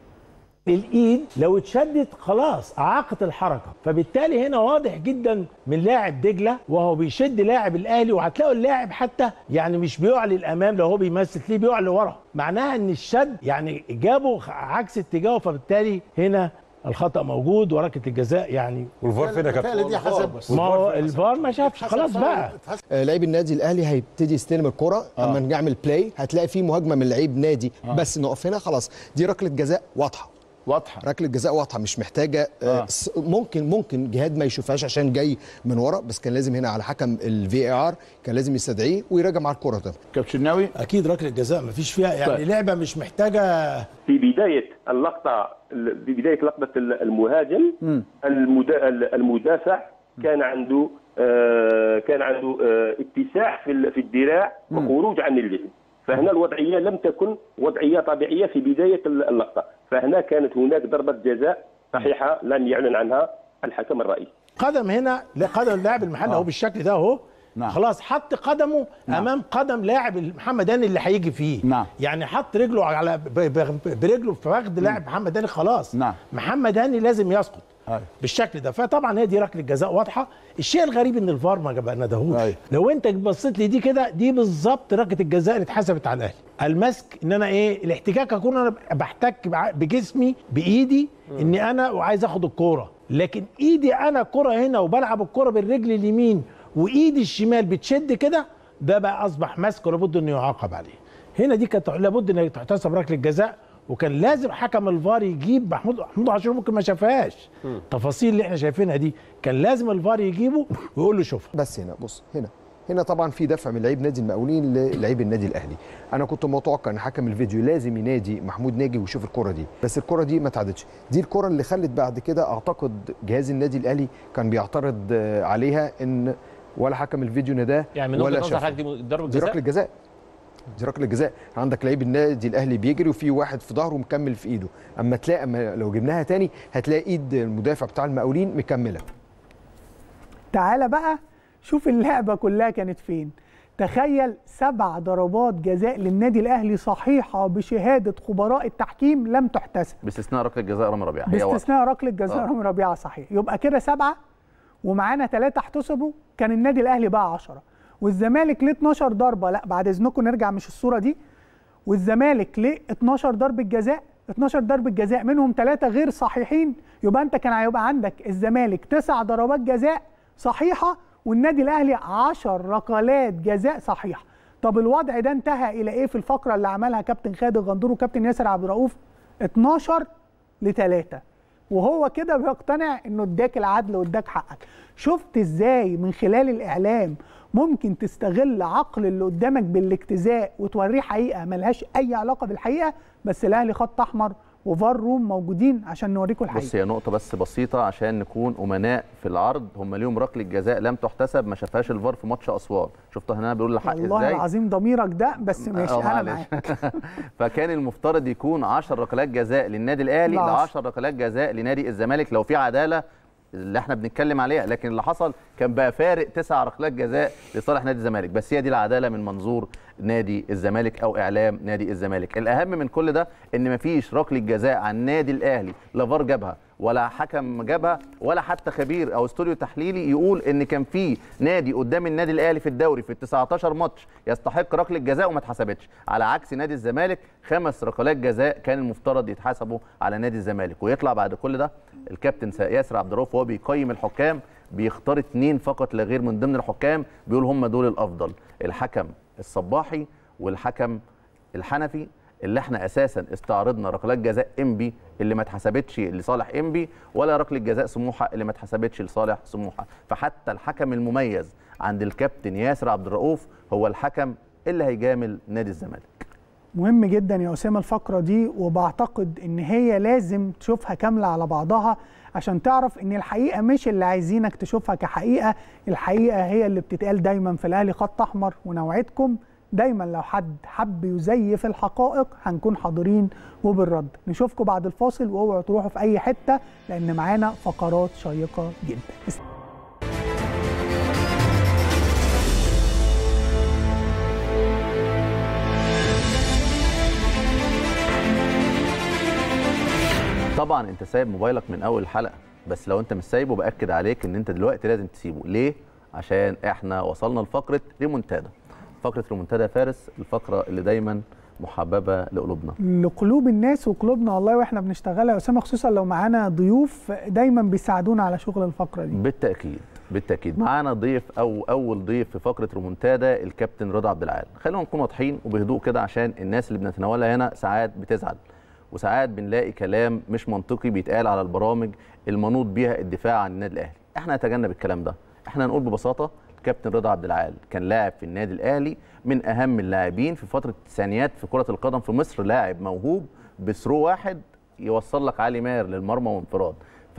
S15: الايد لو اتشدت خلاص اعاقت الحركه فبالتالي هنا واضح جدا من لاعب دجله وهو بيشد لاعب الاهلي وهتلاقوا اللاعب حتى يعني مش بيعلي الامام لو هو بيمثل ليه بيعلي ورا معناها ان الشد يعني جابه عكس اتجاهه فبالتالي هنا الخطا موجود وركله الجزاء يعني
S7: والفار فين يا كابتن؟
S11: دي حسب
S15: ما هو الفار ما شافش خلاص بقى
S11: آه، لعيب النادي الاهلي هيبتدي يستلم الكره
S15: آه.
S11: اما نعمل بلاي هتلاقي في مهاجمه من لعيب نادي
S15: آه.
S11: بس نقف هنا خلاص دي ركله جزاء واضحه
S4: واضحه
S11: ركله جزاء واضحه مش محتاجه آه. س- ممكن ممكن جهاد ما يشوفهاش عشان جاي من ورا بس كان لازم هنا على حكم الفي ار كان لازم يستدعيه ويراجع مع الكره ده
S4: كابتن ناوي
S15: اكيد ركله جزاء ما فيش فيها يعني
S4: طيب.
S15: لعبه مش محتاجه
S16: في بدايه اللقطه في بدايه لقطه المهاجم المدا- المدافع كان عنده آه، كان عنده آه، اتساع في ال- في الذراع وخروج عن الجسم فهنا الوضعيه لم تكن وضعيه طبيعيه في بدايه اللقطه فهنا كانت هناك ضربه جزاء صحيحه لم يعلن عنها الحكم الرئيسي
S15: قدم هنا قدم اللاعب المحلي اهو بالشكل ده اهو
S4: نعم.
S15: خلاص حط قدمه نعم. امام قدم لاعب محمد هاني اللي هيجي فيه
S4: نعم.
S15: يعني حط رجله على ب- ب- برجله في فخذ لاعب محمد هاني خلاص
S4: نعم.
S15: محمد هاني لازم يسقط
S4: أيوة.
S15: بالشكل ده فطبعا هي دي ركله جزاء واضحه الشيء الغريب ان الفار ما جاب- ندهوش
S4: أيوة.
S15: لو انت بصيت لي دي كده دي بالظبط ركله الجزاء اللي اتحسبت على الاهلي المسك ان انا ايه الاحتكاك اكون انا بحتك بع- بجسمي بايدي اني انا وعايز اخد الكوره لكن ايدي انا كرة هنا وبلعب الكرة بالرجل اليمين وايدي الشمال بتشد كده ده بقى اصبح مسك ولابد انه يعاقب عليه هنا دي كانت لابد ان تحتسب ركله جزاء وكان لازم حكم الفار يجيب محمود محمود عاشور ممكن ما شافهاش التفاصيل اللي احنا شايفينها دي كان لازم الفار يجيبه ويقول له شوف
S11: بس هنا بص هنا هنا طبعا في دفع من لعيب نادي المقاولين للعيب النادي الاهلي انا كنت متوقع ان حكم الفيديو لازم ينادي محمود ناجي ويشوف الكره دي بس الكره دي ما اتعادتش دي الكره اللي خلت بعد كده اعتقد جهاز النادي الاهلي كان بيعترض آه، عليها ان ولا حكم الفيديو نداه
S12: يعني من
S11: ولا
S12: وجهه نظر
S11: شافه.
S12: حضرتك دي ضربه
S11: دي
S12: جزاء
S11: ركله جزاء دي ركله جزاء عندك لعيب النادي الاهلي بيجري وفي واحد في ظهره مكمل في ايده اما تلاقي اما لو جبناها تاني هتلاقي ايد المدافع بتاع المقاولين مكمله
S2: تعالى بقى شوف اللعبه كلها كانت فين تخيل سبع ضربات جزاء للنادي الاهلي صحيحه بشهاده خبراء التحكيم لم تحتسب
S1: باستثناء ركله جزاء رامي ربيعه هي واضحة.
S2: باستثناء ركله جزاء
S1: آه.
S2: رامي ربيعه صحيح يبقى كده سبعه ومعانا ثلاثه احتسبوا كان النادي الاهلي بقى 10 والزمالك ليه 12 ضربه لا بعد اذنكم نرجع مش الصوره دي والزمالك ليه 12 ضربه جزاء 12 ضربه جزاء منهم ثلاثه غير صحيحين يبقى انت كان هيبقى عندك الزمالك تسع ضربات جزاء صحيحه والنادي الاهلي 10 ركلات جزاء صحيحه طب الوضع ده انتهى الى ايه في الفقره اللي عملها كابتن خالد الغندور وكابتن ياسر عبد الرؤوف 12 ل 3 وهو كده بيقتنع انه اداك العدل واداك حقك شفت ازاي من خلال الاعلام ممكن تستغل عقل اللي قدامك بالاجتزاء وتوريه حقيقه ملهاش اي علاقه بالحقيقه بس الاهلي خط احمر وفار روم موجودين عشان نوريكم الحقيقه
S1: بص هي نقطة بس بسيطة عشان نكون أمناء في العرض هم ليهم ركلة جزاء لم تحتسب ما شافهاش الفار في ماتش أسوان شفتوا هنا بيقول الحق
S2: والله
S1: ازاي
S2: العظيم ضميرك ده بس ماشي
S1: آه،
S2: انا
S1: معلش.
S2: معاك
S1: فكان المفترض يكون 10 ركلات جزاء للنادي الاهلي ل
S2: لا،
S1: 10 ركلات جزاء لنادي الزمالك لو في عداله اللي احنا بنتكلم عليها لكن اللي حصل كان بقى فارق تسع ركلات جزاء لصالح نادي الزمالك بس هي دي العداله من منظور نادي الزمالك او اعلام نادي الزمالك الاهم من كل ده ان مفيش ركله جزاء عن النادي الاهلي لا فار جابها ولا حكم جابها ولا حتى خبير او استوديو تحليلي يقول ان كان في نادي قدام النادي الاهلي في الدوري في ال 19 ماتش يستحق ركله جزاء وما اتحسبتش على عكس نادي الزمالك خمس ركلات جزاء كان المفترض يتحسبوا على نادي الزمالك ويطلع بعد كل ده الكابتن ياسر عبد الرؤوف وهو بيقيم الحكام بيختار اثنين فقط لا غير من ضمن الحكام بيقول هم دول الافضل الحكم الصباحي والحكم الحنفي اللي احنا اساسا استعرضنا ركلات جزاء انبي اللي ما اتحسبتش لصالح انبي ولا ركله جزاء سموحه اللي ما اتحسبتش لصالح سموحه فحتى الحكم المميز عند الكابتن ياسر عبد الرؤوف هو الحكم اللي هيجامل نادي الزمالك
S2: مهم جدا يا اسامه الفقره دي وبعتقد ان هي لازم تشوفها كامله على بعضها عشان تعرف ان الحقيقه مش اللي عايزينك تشوفها كحقيقه الحقيقه هي اللي بتتقال دايما في الاهلي خط احمر ونوعدكم دايما لو حد حب يزيف الحقائق هنكون حاضرين وبالرد نشوفكم بعد الفاصل واوعوا تروحوا في اي حته لان معانا فقرات شيقه جدا
S1: طبعا انت سايب موبايلك من اول الحلقه بس لو انت مش سايبه باكد عليك ان انت دلوقتي لازم تسيبه ليه عشان احنا وصلنا لفقره ريمونتادا فقره ريمونتادا يا فارس الفقره اللي دايما محببه لقلوبنا
S2: لقلوب الناس وقلوبنا والله واحنا بنشتغلها يا اسامه خصوصا لو معانا ضيوف دايما بيساعدونا على شغل الفقره دي
S1: بالتاكيد بالتاكيد معانا ضيف او اول ضيف في فقره ريمونتادا الكابتن رضا عبد العال خلينا نكون واضحين وبهدوء كده عشان الناس اللي بنتناولها هنا ساعات بتزعل وساعات بنلاقي كلام مش منطقي بيتقال على البرامج المنوط بيها الدفاع عن النادي الاهلي احنا نتجنب الكلام ده احنا نقول ببساطه الكابتن رضا عبد العال كان لاعب في النادي الاهلي من اهم اللاعبين في فتره التسعينيات في كره القدم في مصر لاعب موهوب بثرو واحد يوصل لك علي ماهر للمرمى وانفراد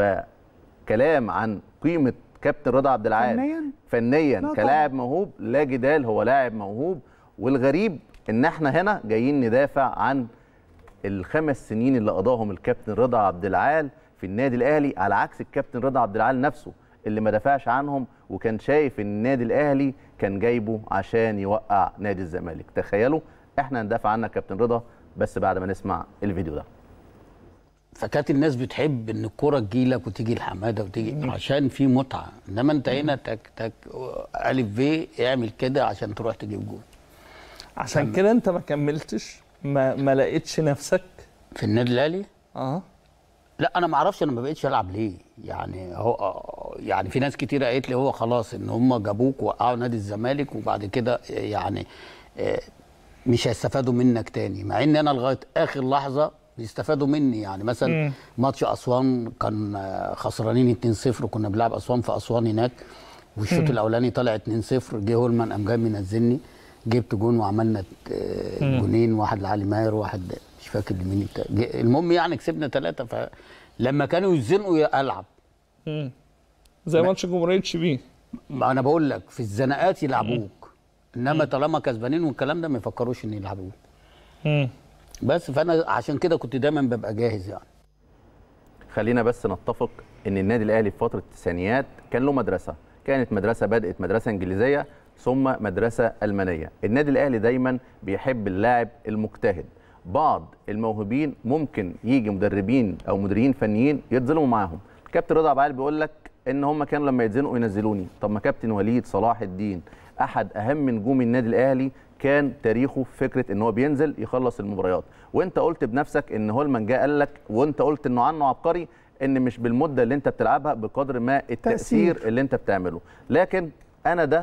S1: فكلام عن قيمه كابتن رضا عبد العال
S2: فنياً؟
S1: فنيا
S2: لا
S1: كلاعب موهوب لا جدال هو لاعب موهوب والغريب ان احنا هنا جايين ندافع عن الخمس سنين اللي قضاهم الكابتن رضا عبد العال في النادي الاهلي على عكس الكابتن رضا عبد العال نفسه اللي ما دافعش عنهم وكان شايف ان النادي الاهلي كان جايبه عشان يوقع نادي الزمالك تخيلوا احنا هندافع عنك كابتن رضا بس بعد ما نسمع الفيديو ده
S17: فكانت الناس بتحب ان الكوره تجيلك وتيجي الحماده وتيجي عشان في متعه انما انت هنا تك تك الف ب اعمل كده عشان تروح تجيب جول
S18: عشان كده انت ما كملتش ما, ما لقيتش نفسك
S17: في النادي الاهلي
S18: اه
S17: لا انا ما اعرفش انا ما بقتش العب ليه يعني هو يعني في ناس كتير قالت لي هو خلاص ان هم جابوك وقعوا نادي الزمالك وبعد كده يعني آه، مش هيستفادوا منك تاني مع ان انا لغايه اخر لحظه بيستفادوا مني يعني مثلا
S18: مم.
S17: ماتش اسوان كان آه، خسرانين 2-0 وكنا بنلعب اسوان في اسوان هناك والشوط
S18: مم.
S17: الاولاني طلع 2-0 جه هولمان قام جاي منزلني جبت جون وعملنا آه،
S18: مم.
S17: جونين واحد لعلي ماهر وواحد مش فاكر لمين التا- جه- المهم يعني كسبنا ثلاثه فلما كانوا يزنقوا العب
S18: مم. زي ماتش جمهوريه شبيه
S17: ما انا بقول لك في الزنقات يلعبوك انما طالما كسبانين والكلام ده ما يفكروش ان يلعبوك
S18: مم.
S17: بس فانا عشان كده كنت دايما ببقى جاهز يعني
S1: خلينا بس نتفق ان النادي الاهلي في فتره التسعينيات كان له مدرسه كانت مدرسه بدات مدرسه انجليزيه ثم مدرسه المانيه النادي الاهلي دايما بيحب اللاعب المجتهد بعض الموهوبين ممكن يجي مدربين او مديرين فنيين يتظلموا معاهم الكابتن رضا عبد العال بيقول لك ان هم كانوا لما يتزنقوا ينزلوني طب ما كابتن وليد صلاح الدين احد اهم نجوم النادي الاهلي كان تاريخه في فكره ان هو بينزل يخلص المباريات وانت قلت بنفسك ان هولمان جه قال لك وانت قلت انه عنه عبقري ان مش بالمده اللي انت بتلعبها بقدر ما التاثير
S2: تأثير.
S1: اللي انت بتعمله لكن انا ده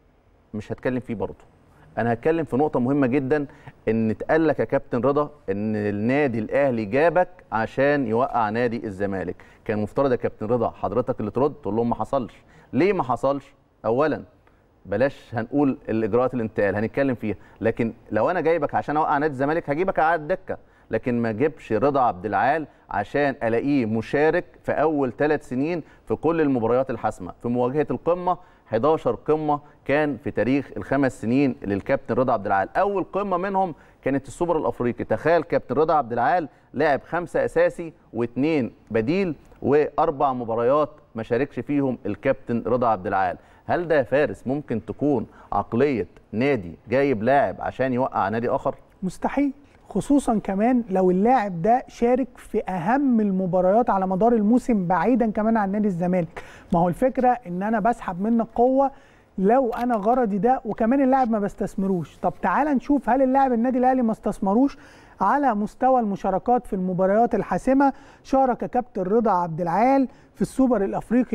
S1: مش هتكلم فيه برضه انا هتكلم في نقطه مهمه جدا ان اتقال لك يا كابتن رضا ان النادي الاهلي جابك عشان يوقع نادي الزمالك كان مفترض يا كابتن رضا حضرتك اللي ترد تقول لهم ما حصلش ليه ما حصلش اولا بلاش هنقول الاجراءات الانتقال هنتكلم فيها لكن لو انا جايبك عشان اوقع نادي الزمالك هجيبك على الدكه لكن ما اجيبش رضا عبد العال عشان الاقيه مشارك في اول ثلاث سنين في كل المباريات الحاسمه في مواجهه القمه 11 قمه كان في تاريخ الخمس سنين للكابتن رضا عبد العال اول قمه منهم كانت السوبر الافريقي تخيل كابتن رضا عبد العال لعب خمسه اساسي واثنين بديل واربع مباريات ما شاركش فيهم الكابتن رضا عبد العال هل ده يا فارس ممكن تكون عقليه نادي جايب لاعب عشان يوقع نادي اخر
S2: مستحيل خصوصا كمان لو اللاعب ده شارك في اهم المباريات على مدار الموسم بعيدا كمان عن نادي الزمالك ما هو الفكره ان انا بسحب منك قوه لو انا غرضي ده وكمان اللاعب ما بستثمروش طب تعال نشوف هل اللاعب النادي الاهلي ما استثمروش على مستوى المشاركات في المباريات الحاسمه شارك كابتن رضا عبد العال في السوبر الافريقي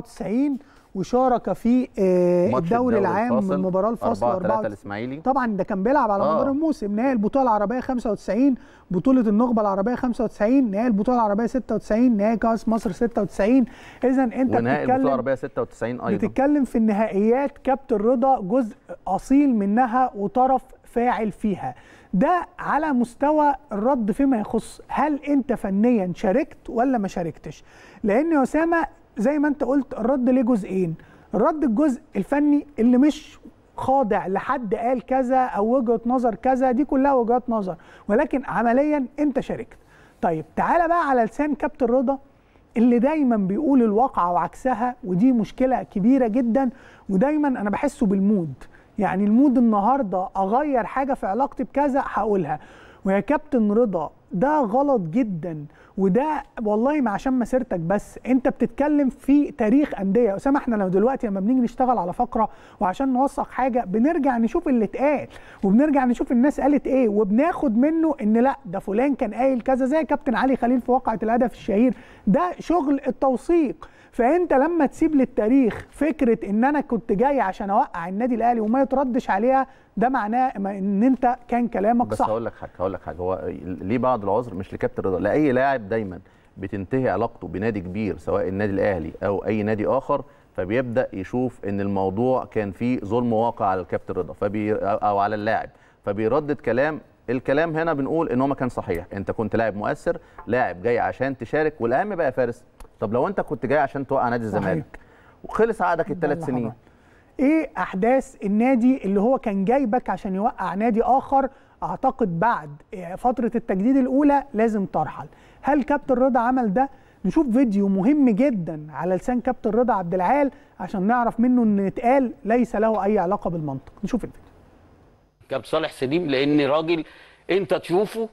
S2: 94 وشارك في آه،
S1: ماتش
S2: الدوري العام
S1: الفاصل،
S2: المباراه الفاصل
S1: 4 3
S2: 94
S1: الاسماعيلي
S2: طبعا ده كان بيلعب على
S1: آه.
S2: مدار الموسم نهائي البطوله العربيه 95 بطوله النخبه العربيه 95 نهائي البطوله العربيه 96 نهائي كاس مصر 96 اذا انت
S1: ونهائي البطوله
S2: بتتكلم
S1: العربيه 96 ايضا
S2: بتتكلم في النهائيات كابتن رضا جزء اصيل منها وطرف فاعل فيها ده على مستوى الرد فيما يخص هل انت فنيا شاركت ولا ما شاركتش لان يا اسامه زي ما انت قلت الرد ليه جزئين الرد الجزء الفني اللي مش خاضع لحد قال كذا او وجهه نظر كذا دي كلها وجهات نظر ولكن عمليا انت شاركت طيب تعالى بقى على لسان كابتن رضا اللي دايما بيقول الواقعة وعكسها ودي مشكلة كبيرة جدا ودايما أنا بحسه بالمود يعني المود النهاردة أغير حاجة في علاقتي بكذا هقولها ويا كابتن رضا ده غلط جدا وده والله ما عشان مسيرتك بس انت بتتكلم في تاريخ انديه اسامه احنا لو دلوقتي لما بنيجي نشتغل على فقره وعشان نوثق حاجه بنرجع نشوف اللي اتقال وبنرجع نشوف الناس قالت ايه وبناخد منه ان لا ده فلان كان قايل كذا زي كابتن علي خليل في واقعه الهدف الشهير ده شغل التوثيق فانت لما تسيب للتاريخ فكره ان انا كنت جاي عشان اوقع النادي الاهلي وما يتردش عليها ده معناه ان انت كان كلامك
S1: بس
S2: صح
S1: هقول لك حاجه هقول لك حاجه هو ليه بعض العذر مش لكابتن رضا لاي لاعب دايما بتنتهي علاقته بنادي كبير سواء النادي الاهلي او اي نادي اخر فبيبدا يشوف ان الموضوع كان فيه ظلم واقع على الكابتن رضا فبي او على اللاعب فبيردد كلام الكلام هنا بنقول ان هو ما كان صحيح انت كنت لاعب مؤثر لاعب جاي عشان تشارك والاهم بقى يا فارس طب لو انت كنت جاي عشان توقع نادي
S2: صحيح.
S1: الزمالك وخلص عقدك الثلاث
S2: اللي
S1: سنين
S2: حصل. ايه احداث النادي اللي هو كان جايبك عشان يوقع نادي اخر اعتقد بعد فتره التجديد الاولى لازم ترحل هل كابتن رضا عمل ده نشوف فيديو مهم جدا على لسان كابتن رضا عبد العال عشان نعرف منه ان اتقال ليس له اي علاقه بالمنطق نشوف الفيديو
S17: كابتن صالح سليم لان راجل انت تشوفه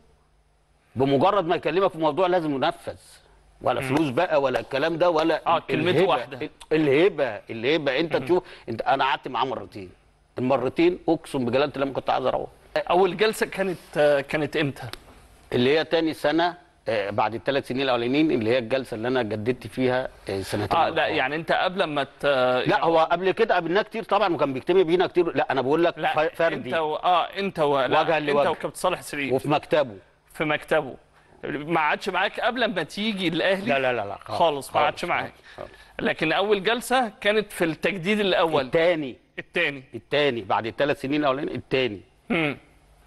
S17: بمجرد ما يكلمك في موضوع لازم ينفذ ولا
S12: مم.
S17: فلوس بقى ولا الكلام ده ولا
S12: اه كلمته
S17: الهبة.
S12: واحده
S17: الهبه الهبه انت تشوف انت انا قعدت معاه مرتين المرتين اقسم بجلاله الله ما كنت عايز اروح
S18: اول جلسه كانت آه، كانت امتى
S17: اللي هي تاني سنه آه، بعد الثلاث سنين الاولانيين اللي هي الجلسه اللي انا جددت فيها آه، سنتين
S18: اه لا يعني انت قبل ما ت...
S17: لا هو قبل كده قابلناه كتير طبعا وكان بيجتمع بينا كتير لا انا بقول لك
S18: لا
S17: فردي
S18: انت و... اه انت و... لا
S17: وجها
S18: انت
S17: لوجه.
S18: وكابتن صالح سليم
S17: وفي مكتبه
S18: في مكتبه ما عادش معاك قبل ما تيجي الاهلي
S17: لا لا لا لا
S18: خالص ما عادش معاك لكن اول جلسه كانت في التجديد الاول
S17: الثاني
S18: الثاني
S17: الثاني بعد الثلاث سنين الاولانيين الثاني
S18: مم.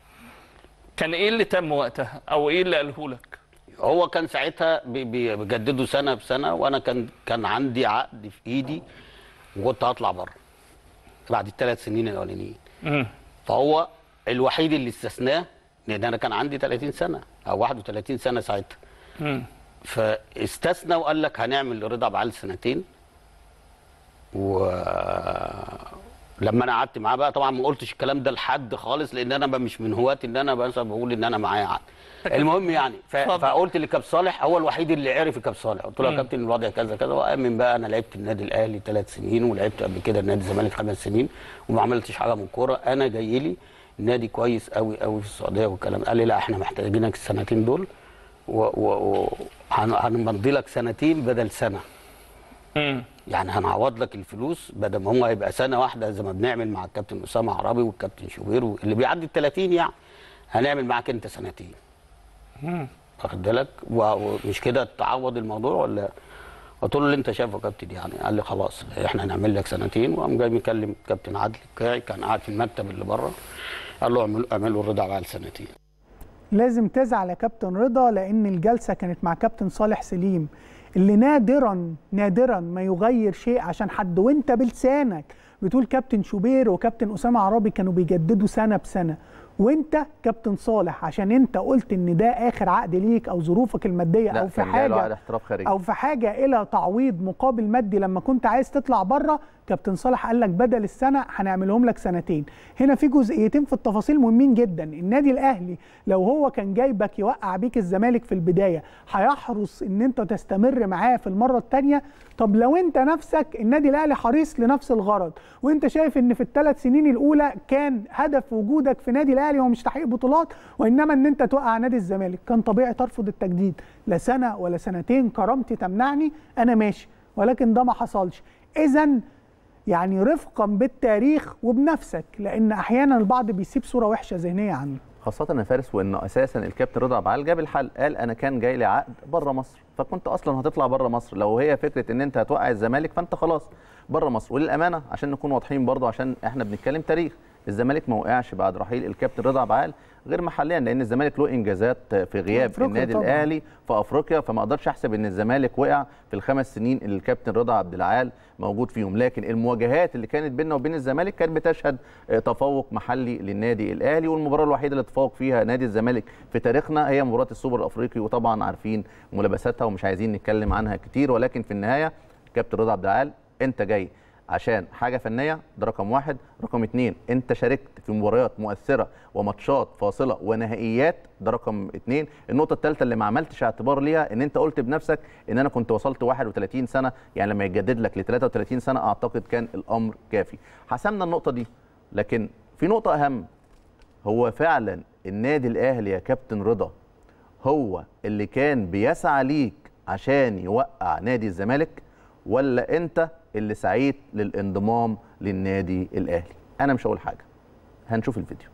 S18: كان ايه اللي تم وقتها او ايه اللي قاله لك
S17: هو كان ساعتها بي- بي- بيجددوا سنه بسنه وانا كان كان عندي عقد في ايدي وكنت هطلع بره بعد الثلاث سنين الاولانيين
S18: مم.
S17: فهو الوحيد اللي استثناه لان انا كان عندي 30 سنه او 31 سنه ساعتها
S18: مم.
S17: فاستثنى وقال لك هنعمل لرضا بعال سنتين و لما انا قعدت معاه بقى طبعا ما قلتش الكلام ده لحد خالص لان انا بقى مش من هواة ان انا مثلا بقول ان انا معايا عقد المهم يعني ف... فقلت لكاب صالح هو الوحيد اللي عرف كاب صالح قلت له يا
S12: مم.
S17: كابتن الوضع كذا كذا وامن بقى انا لعبت النادي الاهلي ثلاث سنين ولعبت قبل كده النادي الزمالك خمس سنين وما عملتش حاجه من الكوره انا جاي لي نادي كويس قوي قوي في السعوديه والكلام قال لي لا احنا محتاجينك السنتين دول و... و... و... هن- هنمضي لك سنتين بدل سنه يعني هنعوض لك الفلوس بدل ما هو هيبقى سنه واحده زي ما بنعمل مع الكابتن اسامه عربي والكابتن شوبير اللي بيعدي ال 30 يعني هنعمل معاك انت سنتين واخد بالك و- ومش كده تعوض الموضوع ولا قلت له اللي انت شايفه يا كابتن يعني قال لي خلاص احنا هنعمل لك سنتين وقام جاي مكلم كابتن عادل الكاعي كان قاعد في المكتب اللي بره قال له اعملوا اعملوا الرضا بعد سنتين
S2: لازم تزعل يا كابتن رضا لان الجلسه كانت مع كابتن صالح سليم اللي نادرا نادرا ما يغير شيء عشان حد وانت بلسانك بتقول كابتن شوبير وكابتن اسامه عرابي كانوا بيجددوا سنه بسنه وانت كابتن صالح عشان انت قلت ان ده اخر عقد ليك او ظروفك الماديه
S1: لا
S2: او في
S1: كان جاي له عقد
S2: حاجه
S1: احتراف خارجي
S2: او في حاجه الى تعويض مقابل مادي لما كنت عايز تطلع بره كابتن صالح قال لك بدل السنه هنعملهم لك سنتين هنا في جزئيتين في التفاصيل مهمين جدا النادي الاهلي لو هو كان جايبك يوقع بيك الزمالك في البدايه هيحرص ان انت تستمر معاه في المره الثانيه طب لو انت نفسك النادي الاهلي حريص لنفس الغرض وانت شايف ان في الثلاث سنين الاولى كان هدف وجودك في نادي الاهلي هو مش تحقيق بطولات وانما ان انت توقع نادي الزمالك كان طبيعي ترفض التجديد لا سنه ولا سنتين كرامتي تمنعني انا ماشي ولكن ده ما حصلش اذا يعني رفقا بالتاريخ وبنفسك لان احيانا البعض بيسيب صوره وحشه ذهنيه عنه
S1: خاصة يا فارس وانه اساسا الكابتن رضا عبعال جاب الحل قال انا كان جاي لي عقد بره مصر فكنت اصلا هتطلع بره مصر لو هي فكرة ان انت هتوقع الزمالك فانت خلاص بره مصر وللامانة عشان نكون واضحين برضه عشان احنا بنتكلم تاريخ الزمالك ما وقعش بعد رحيل الكابتن رضا عبعال غير محليا لان الزمالك له انجازات في غياب
S2: أفريقيا
S1: النادي
S2: طبعاً.
S1: الاهلي في افريقيا فما اقدرش احسب ان الزمالك وقع في الخمس سنين اللي الكابتن رضا عبد العال موجود فيهم لكن المواجهات اللي كانت بيننا وبين الزمالك كانت بتشهد آه، تفوق محلي للنادي الاهلي والمباراه الوحيده اللي تفوق فيها نادي الزمالك في تاريخنا هي مباراه السوبر الافريقي وطبعا عارفين ملابساتها ومش عايزين نتكلم عنها كتير ولكن في النهايه كابتن رضا عبد العال انت جاي عشان حاجه فنيه ده رقم واحد رقم اتنين انت شاركت في مباريات مؤثره وماتشات فاصله ونهائيات ده رقم اتنين النقطه الثالثه اللي ما عملتش اعتبار ليها ان انت قلت بنفسك ان انا كنت وصلت 31 سنه يعني لما يتجدد لك ل 33 سنه اعتقد كان الامر كافي حسمنا النقطه دي لكن في نقطه اهم هو فعلا النادي الاهلي يا كابتن رضا هو اللي كان بيسعى ليك عشان يوقع نادي الزمالك ولا انت اللي سعيت للانضمام للنادي الاهلي انا مش هقول حاجه هنشوف الفيديو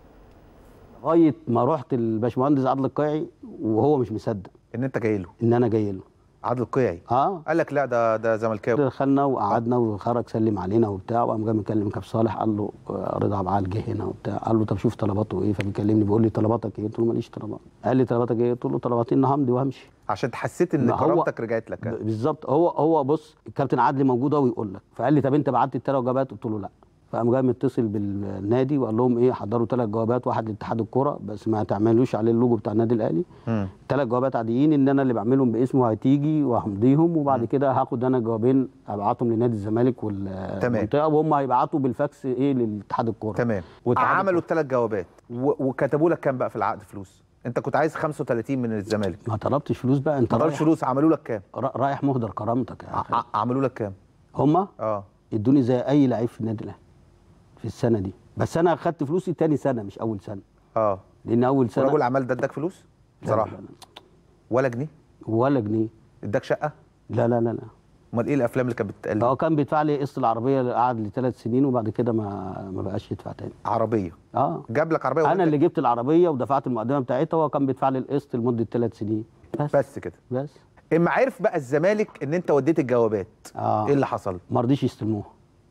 S17: لغايه ما رحت الباشمهندس عادل القيعي وهو مش مصدق
S10: ان انت جاي له
S17: ان انا جاي له
S10: عادل القيعي
S17: اه
S10: قال لك لا ده ده زملكاوي
S17: دخلنا وقعدنا وخرج سلم علينا وبتاع وقام جاي مكلم كاب صالح قال له آه، رضا عبعال جه هنا وبتاع قال له طب شوف طلباته ايه فبيكلمني بيقول لي طلباتك ايه قلت له ماليش طلبات قال لي طلباتك ايه قلت له طلباتي ان همضي وهمشي
S10: عشان حسيت ان
S17: ما هو-
S10: كرامتك رجعت لك
S17: ب- بالظبط هو هو بص الكابتن عادل موجود اهو يقول لك فقال لي طب انت بعت الثلاث جوابات قلت له لا فقام جاي متصل بالنادي وقال لهم ايه حضروا ثلاث جوابات واحد لاتحاد الكوره بس ما تعملوش عليه اللوجو بتاع النادي الاهلي ثلاث جوابات عاديين ان انا اللي بعملهم باسمه هتيجي وهمضيهم وبعد كده هاخد انا جوابين ابعتهم لنادي الزمالك والمنطقه وهم هيبعتوا بالفاكس ايه لاتحاد الكوره
S10: تمام عملوا الثلاث جوابات و- وكتبوا لك كام بقى في العقد فلوس انت كنت عايز 35 من الزمالك
S17: ما طلبتش فلوس بقى انت
S10: ما طلبتش
S17: رايح-
S10: فلوس عملوا لك كام
S17: رايح مهدر كرامتك يا أخي.
S10: عملوا لك كام
S17: هما
S10: اه
S17: ادوني زي اي لعيب في النادي الاهلي في السنه دي بس انا خدت فلوسي تاني سنه مش اول سنه
S10: اه
S17: لان اول سنه
S10: ورجل اعمال ده اداك فلوس بصراحه
S17: لا لا
S10: ولا جنيه
S17: ولا جنيه
S10: اداك شقه
S17: لا لا لا لا
S10: امال ايه الافلام اللي كانت بتتقال
S17: هو كان بيدفع لي قسط العربيه اللي قعد لي ثلاث سنين وبعد كده ما ما بقاش يدفع تاني
S10: عربيه
S17: اه
S10: جاب لك عربيه
S17: انا اللي جبت العربيه ودفعت المقدمه بتاعتها وهو كان بيدفع لي القسط لمده ثلاث سنين بس
S10: بس كده
S17: بس
S10: اما عرف بقى الزمالك ان انت وديت الجوابات
S17: آه.
S10: ايه اللي حصل
S17: ما رضيش يستلموها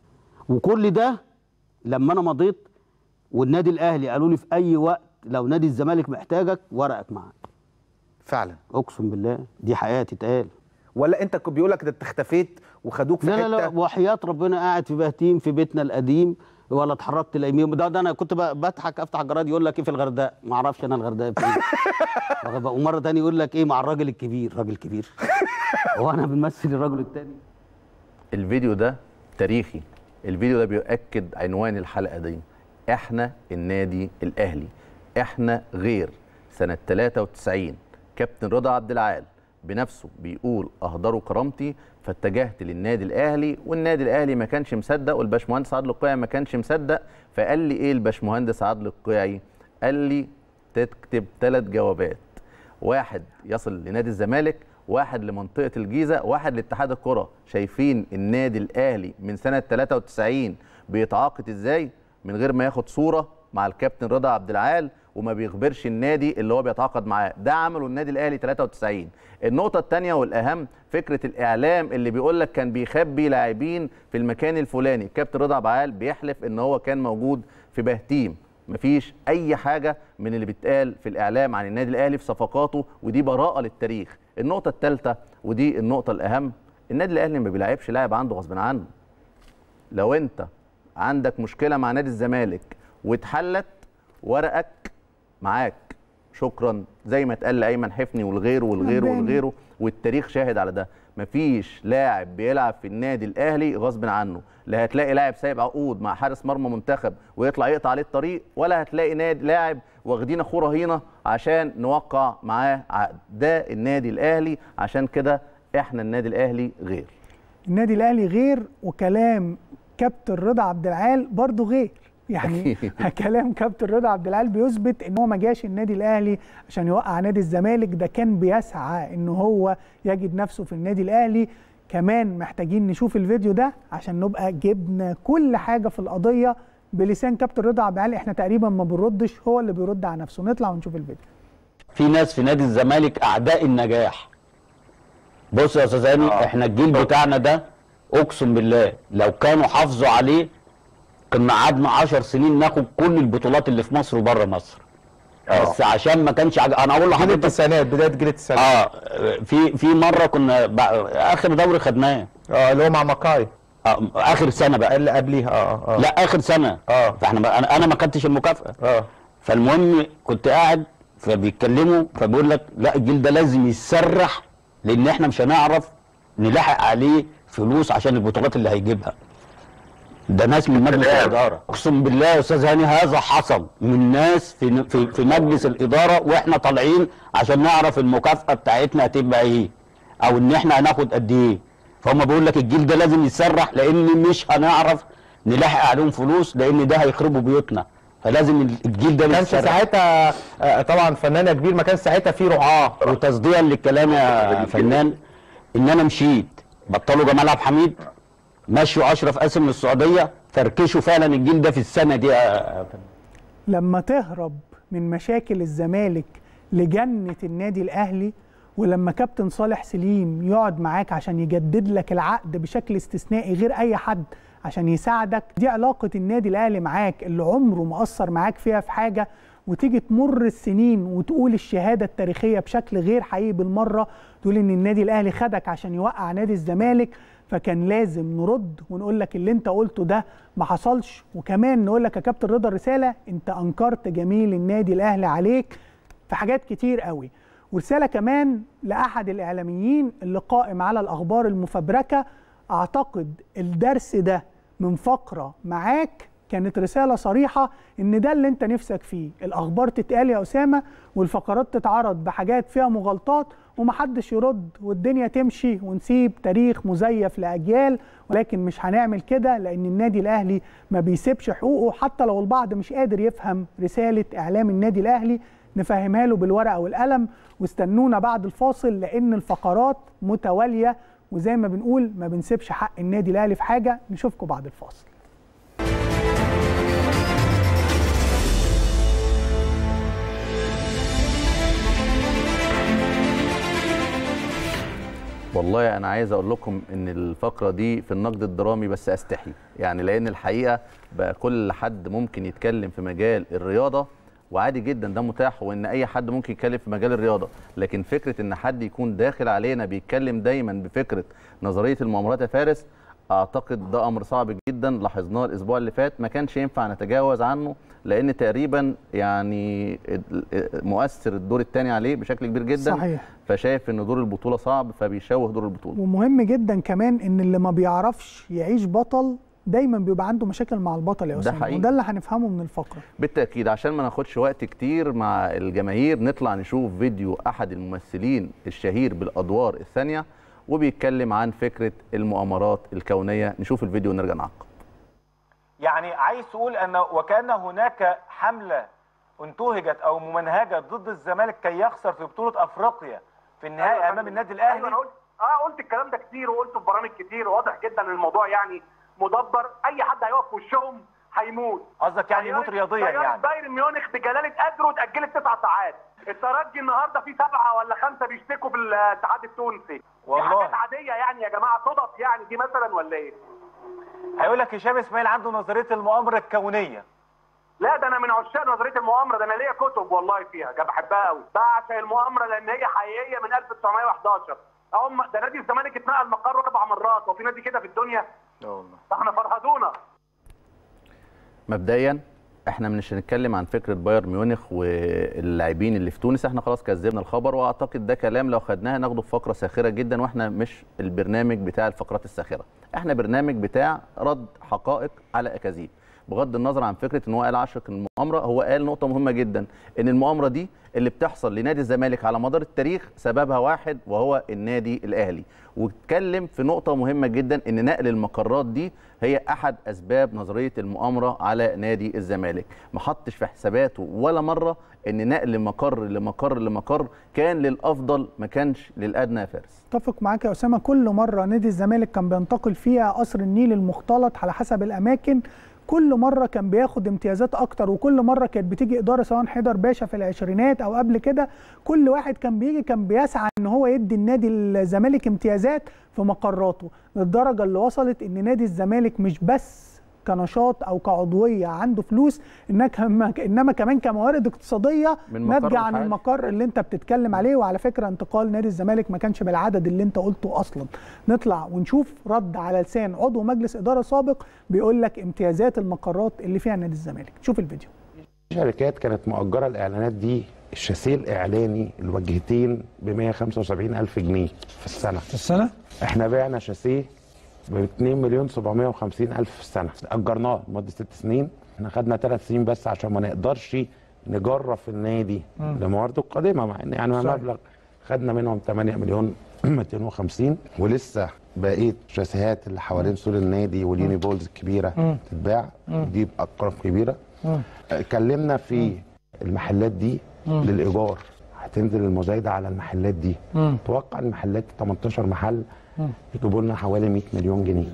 S17: وكل ده لما انا مضيت والنادي الاهلي قالوا لي في اي وقت لو نادي الزمالك محتاجك ورقك معاك
S10: فعلا
S17: اقسم بالله دي حقيقه تتقال
S10: ولا انت كنت بيقول لك ده انت اختفيت وخدوك في
S17: لا
S10: حته
S17: لا لا وحياه ربنا قاعد في بهتيم في بيتنا القديم ولا اتحركت اليمين ده, ده انا كنت ب- بضحك افتح الجراد يقول لك ايه في الغردقه ما اعرفش انا الغردقه فين واخد بالك؟ ومره تانية يقول لك ايه مع الراجل الكبير راجل كبير هو انا بنمثل الراجل التاني
S1: الفيديو ده تاريخي الفيديو ده بيؤكد عنوان الحلقه دي احنا النادي الاهلي احنا غير سنه 93 كابتن رضا عبد العال بنفسه بيقول اهدروا كرامتي فاتجهت للنادي الاهلي والنادي الاهلي ما كانش مصدق والباشمهندس عادل القيعي ما كانش مصدق فقال لي ايه الباشمهندس عادل القيعي قال لي تكتب ثلاث جوابات واحد يصل لنادي الزمالك واحد لمنطقه الجيزه واحد لاتحاد الكره شايفين النادي الاهلي من سنه 93 بيتعاقد ازاي من غير ما ياخد صوره مع الكابتن رضا عبد العال وما بيخبرش النادي اللي هو بيتعاقد معاه ده عمله النادي الاهلي 93 النقطه الثانيه والاهم فكره الاعلام اللي بيقول لك كان بيخبي لاعبين في المكان الفلاني الكابتن رضا عبد العال بيحلف ان هو كان موجود في بهتيم مفيش اي حاجه من اللي بيتقال في الاعلام عن النادي الاهلي في صفقاته ودي براءه للتاريخ النقطه الثالثه ودي النقطه الاهم النادي الاهلي ما بيلعبش لاعب عنده غصب عنه لو انت عندك مشكله مع نادي الزمالك واتحلت ورقك معاك شكرا زي ما اتقال لايمن حفني والغيره والغيره
S2: رباني.
S1: والغيره والتاريخ شاهد على ده مفيش لاعب بيلعب في النادي الاهلي غصب عنه لا هتلاقي لاعب سايب عقود مع حارس مرمى منتخب ويطلع يقطع عليه الطريق ولا هتلاقي نادي لاعب واخدين اخوه رهينه عشان نوقع معاه عقد ده النادي الاهلي عشان كده احنا النادي الاهلي غير
S2: النادي الاهلي غير وكلام كابتن رضا عبد العال برضه غير يعني كلام كابتن رضا عبد العال بيثبت ان هو ما جاش النادي الاهلي عشان يوقع نادي الزمالك ده كان بيسعى ان هو يجد نفسه في النادي الاهلي كمان محتاجين نشوف الفيديو ده عشان نبقى جبنا كل حاجه في القضيه بلسان كابتن رضا عبد العال احنا تقريبا ما بنردش هو اللي بيرد على نفسه نطلع ونشوف الفيديو
S19: في ناس في نادي الزمالك اعداء النجاح بص يا استاذ هاني احنا الجيل بتاعنا ده اقسم بالله لو كانوا حافظوا عليه كنا قعدنا 10 سنين ناخد كل البطولات اللي في مصر وبره مصر بس عشان ما كانش عج... انا اقول لحضرتك
S10: جيل التسعينات بدايه جيل التسعينات
S19: اه في في مره كنا ب... اخر دوري خدناه
S10: اه اللي هو مع مكاي
S19: آه اخر سنه بقى
S10: اللي قبليها اه اه
S19: لا اخر سنه
S10: اه
S19: فاحنا بقى انا انا ما خدتش المكافاه
S10: اه
S19: فالمهم كنت قاعد فبيتكلموا فبيقول لك لا الجيل ده لازم يتسرح لان احنا مش هنعرف نلاحق عليه فلوس عشان البطولات اللي هيجيبها ده ناس من مجلس الاداره اقسم بالله يا استاذ هاني هذا حصل من ناس في في, في مجلس الاداره واحنا طالعين عشان نعرف المكافاه بتاعتنا هتبقى ايه او ان احنا هناخد قد ايه فهم بيقول لك الجيل ده لازم يتسرح لان مش هنعرف نلاحق عليهم فلوس لان ده هيخربوا بيوتنا فلازم الجيل ده
S10: ما كانش
S19: يتسرح.
S10: ساعتها آه، طبعا فنان يا كبير ما كانش ساعتها في رعاه
S19: وتصديقا للكلام يا فنان ان انا مشيت بطلوا جمال عبد الحميد مشوا اشرف قاسم للسعوديه فركشوا فعلا الجيل ده في السنه دي يا فنان
S2: لما تهرب من مشاكل الزمالك لجنة النادي الأهلي ولما كابتن صالح سليم يقعد معاك عشان يجدد لك العقد بشكل استثنائي غير أي حد عشان يساعدك دي علاقة النادي الأهلي معاك اللي عمره ما أثر معاك فيها في حاجة وتيجي تمر السنين وتقول الشهادة التاريخية بشكل غير حقيقي بالمرة تقول إن النادي الأهلي خدك عشان يوقع نادي الزمالك فكان لازم نرد ونقول لك اللي انت قلته ده ما حصلش وكمان نقول لك يا كابتن رضا رساله انت انكرت جميل النادي الاهلي عليك في حاجات كتير قوي ورساله كمان لاحد الاعلاميين اللي قائم على الاخبار المفبركه اعتقد الدرس ده من فقره معاك كانت رساله صريحه ان ده اللي انت نفسك فيه الاخبار تتقال يا اسامه والفقرات تتعرض بحاجات فيها مغالطات ومحدش يرد والدنيا تمشي ونسيب تاريخ مزيف لاجيال ولكن مش هنعمل كده لان النادي الاهلي ما بيسيبش حقوقه حتى لو البعض مش قادر يفهم رساله اعلام النادي الاهلي نفهمها له بالورقه والقلم واستنونا بعد الفاصل لان الفقرات متواليه وزي ما بنقول ما بنسيبش حق النادي الاهلي في حاجه نشوفكم بعد الفاصل
S1: والله انا عايز اقول لكم ان الفقره دي في النقد الدرامي بس استحي يعني لان الحقيقه بقى كل حد ممكن يتكلم في مجال الرياضه وعادي جدا ده متاح وان اي حد ممكن يتكلم في مجال الرياضه لكن فكره ان حد يكون داخل علينا بيتكلم دايما بفكره نظريه المؤامرات يا فارس اعتقد ده امر صعب جدا لاحظناه الاسبوع اللي فات ما كانش ينفع نتجاوز عنه لان تقريبا يعني مؤثر الدور الثاني عليه بشكل كبير جدا
S2: صحيح.
S1: فشايف ان دور البطوله صعب فبيشوه دور البطوله
S2: ومهم جدا كمان ان اللي ما بيعرفش يعيش بطل دايما بيبقى عنده مشاكل مع البطل يا
S1: ده
S2: اسامه
S1: حقيقي.
S2: وده اللي هنفهمه من الفقره
S1: بالتاكيد عشان ما ناخدش وقت كتير مع الجماهير نطلع نشوف فيديو احد الممثلين الشهير بالادوار الثانيه وبيتكلم عن فكره المؤامرات الكونيه نشوف الفيديو ونرجع نعقب
S20: يعني عايز تقول ان وكان هناك حمله انتهجت او ممنهجه ضد الزمالك كي يخسر في بطوله افريقيا في النهائي
S21: أيوة يا
S20: امام
S21: فندم.
S20: النادي الاهلي
S21: أيوة أنا قلت اه قلت الكلام ده كتير وقلته في برامج كتير واضح جدا ان الموضوع يعني مدبر اي حد هيقف في وشهم هيموت
S20: قصدك يعني يموت
S21: طيارة-
S20: رياضيا
S21: طيارة
S20: يعني.
S21: بايرن ميونخ بجلاله قدره اتاجلت تسع ساعات الترجي النهارده في سبعه ولا خمسه بيشتكوا في الاتحاد التونسي
S20: والله.
S21: دي حاجات عاديه يعني يا جماعه صدف يعني دي مثلا ولا ايه؟
S20: هيقول لك هشام اسماعيل عنده نظريه المؤامره الكونيه
S21: لا ده انا من عشاق نظريه المؤامره ده انا ليا كتب والله فيها جا- بحبها قوي بعشق المؤامره لان هي حقيقيه من 1911 هم ده نادي الزمالك اتنقل مقره اربع مرات وفي نادي كده في الدنيا
S20: اه والله
S21: فاحنا فرهدونا
S1: مبدئيا احنا مش هنتكلم عن فكره بايرن ميونخ واللاعبين اللي في تونس احنا خلاص كذبنا الخبر واعتقد ده كلام لو خدناه ناخده في فقره ساخره جدا واحنا مش البرنامج بتاع الفقرات الساخره احنا برنامج بتاع رد حقائق على اكاذيب بغض النظر عن فكره ان هو قال عشق المؤامره هو قال نقطه مهمه جدا ان المؤامره دي اللي بتحصل لنادي الزمالك على مدار التاريخ سببها واحد وهو النادي الاهلي واتكلم في نقطه مهمه جدا ان نقل المقرات دي هي احد اسباب نظريه المؤامره على نادي الزمالك ما حطش في حساباته ولا مره ان نقل مقر لمقر لمقر كان للافضل ما كانش للادنى يا فارس
S2: اتفق معاك يا اسامه كل مره نادي الزمالك كان بينتقل فيها قصر النيل المختلط على حسب الاماكن كل مره كان بياخد امتيازات اكتر وكل مره كانت بتيجي اداره سواء حيدر باشا في العشرينات او قبل كده كل واحد كان بيجي كان بيسعى ان هو يدي النادي الزمالك امتيازات في مقراته للدرجه اللي وصلت ان نادي الزمالك مش بس كنشاط او كعضويه عنده فلوس انما كمان- انما كمان كموارد اقتصاديه
S1: من مقر
S2: ناتجه عن
S1: لحاجة.
S2: المقر اللي انت بتتكلم عليه وعلى فكره انتقال نادي الزمالك ما كانش بالعدد اللي انت قلته اصلا نطلع ونشوف رد على لسان عضو مجلس اداره سابق بيقول لك امتيازات المقرات اللي فيها نادي الزمالك شوف الفيديو
S22: شركات كانت مؤجره الاعلانات دي الشاسيه الاعلاني الوجهتين ب 175 الف جنيه في السنه في
S7: السنه
S22: احنا بعنا شاسيه ب 2 مليون 750 الف في السنه اجرناه لمده ست سنين احنا خدنا ثلاث سنين بس عشان ما نقدرش نجرف النادي
S7: مم.
S22: لموارده القادمه مع ان يعني
S7: صحيح.
S22: مبلغ خدنا منهم 8 مليون 250 ولسه بقيه شاسيهات اللي حوالين سور النادي واليونيبولز الكبيره
S7: مم.
S22: تتباع
S7: مم.
S22: دي بارقام كبيره اتكلمنا في المحلات دي
S7: مم.
S22: للايجار هتنزل المزايده على المحلات دي
S7: مم.
S22: توقع المحلات 18 محل
S2: مم.
S22: يجيبوا لنا حوالي 100 مليون جنيه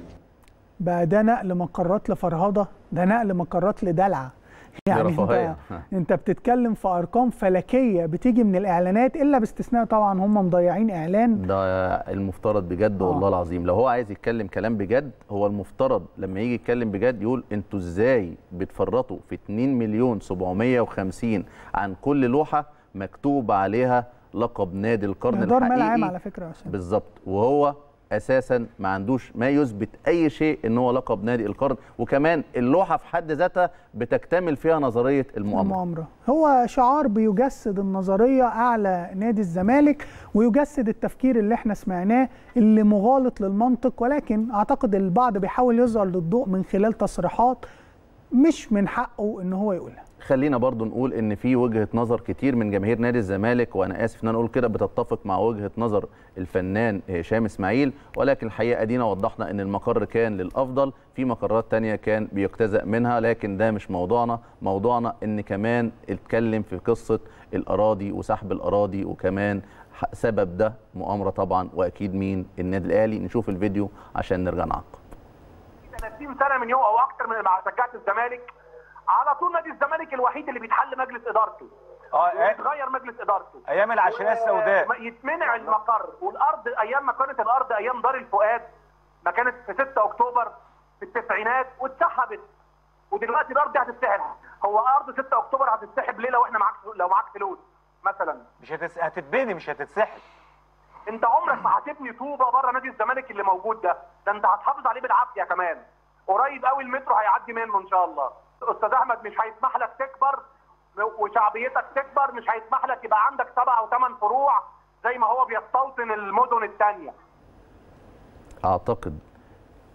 S2: بقى ده نقل مقرات لفرهده ده نقل مقرات لدلع يعني انت,
S1: رفاهية.
S2: انت بتتكلم في ارقام فلكيه بتيجي من الاعلانات الا باستثناء طبعا هم مضيعين اعلان
S1: ده المفترض بجد والله العظيم لو هو عايز يتكلم كلام بجد هو المفترض لما يجي يتكلم بجد يقول انتوا ازاي بتفرطوا في 2 مليون 750 عن كل لوحه مكتوب عليها لقب نادي القرن
S2: دار مال
S1: الحقيقي
S2: عام على فكره يا أسامة.
S1: بالظبط وهو اساسا ما عندوش ما يثبت اي شيء ان هو لقب نادي القرن وكمان اللوحه في حد ذاتها بتكتمل فيها نظريه المؤامره
S2: المؤامره هو شعار بيجسد النظريه اعلى نادي الزمالك ويجسد التفكير اللي احنا سمعناه اللي مغالط للمنطق ولكن اعتقد البعض بيحاول يظهر للضوء من خلال تصريحات مش من حقه ان هو يقولها
S1: خلينا برضو نقول ان في وجهه نظر كتير من جماهير نادي الزمالك وانا اسف ان انا اقول كده بتتفق مع وجهه نظر الفنان هشام اسماعيل ولكن الحقيقه ادينا وضحنا ان المقر كان للافضل في مقرات تانية كان بيجتزأ منها لكن ده مش موضوعنا موضوعنا ان كمان اتكلم في قصه الاراضي وسحب الاراضي وكمان ح- سبب ده مؤامره طبعا واكيد مين النادي الاهلي نشوف الفيديو عشان نرجع نعقب
S21: 30 سنه من يوم او اكتر من مع شجعت الزمالك على طول نادي الزمالك الوحيد اللي بيتحل مجلس ادارته
S20: اه
S21: يتغير مجلس ادارته
S20: ايام العشرينات السوداء
S21: ما يتمنع المقر والارض ايام ما كانت الارض ايام دار الفؤاد ما كانت في 6 اكتوبر في التسعينات واتسحبت ودلوقتي الارض دي هتتسحب هو ارض 6 اكتوبر هتتسحب ليه لو احنا معاك لو معاك فلوس مثلا
S20: مش هتس... هتتبني مش هتتسحب
S21: انت عمرك ما هتبني طوبه بره نادي الزمالك اللي موجود ده ده انت هتحافظ عليه بالعافيه كمان قريب قوي المترو هيعدي منه ان شاء الله استاذ احمد مش هيسمح لك تكبر وشعبيتك تكبر مش هيسمح لك يبقى عندك سبع او ثمان فروع زي ما هو بيستوطن المدن الثانيه
S1: اعتقد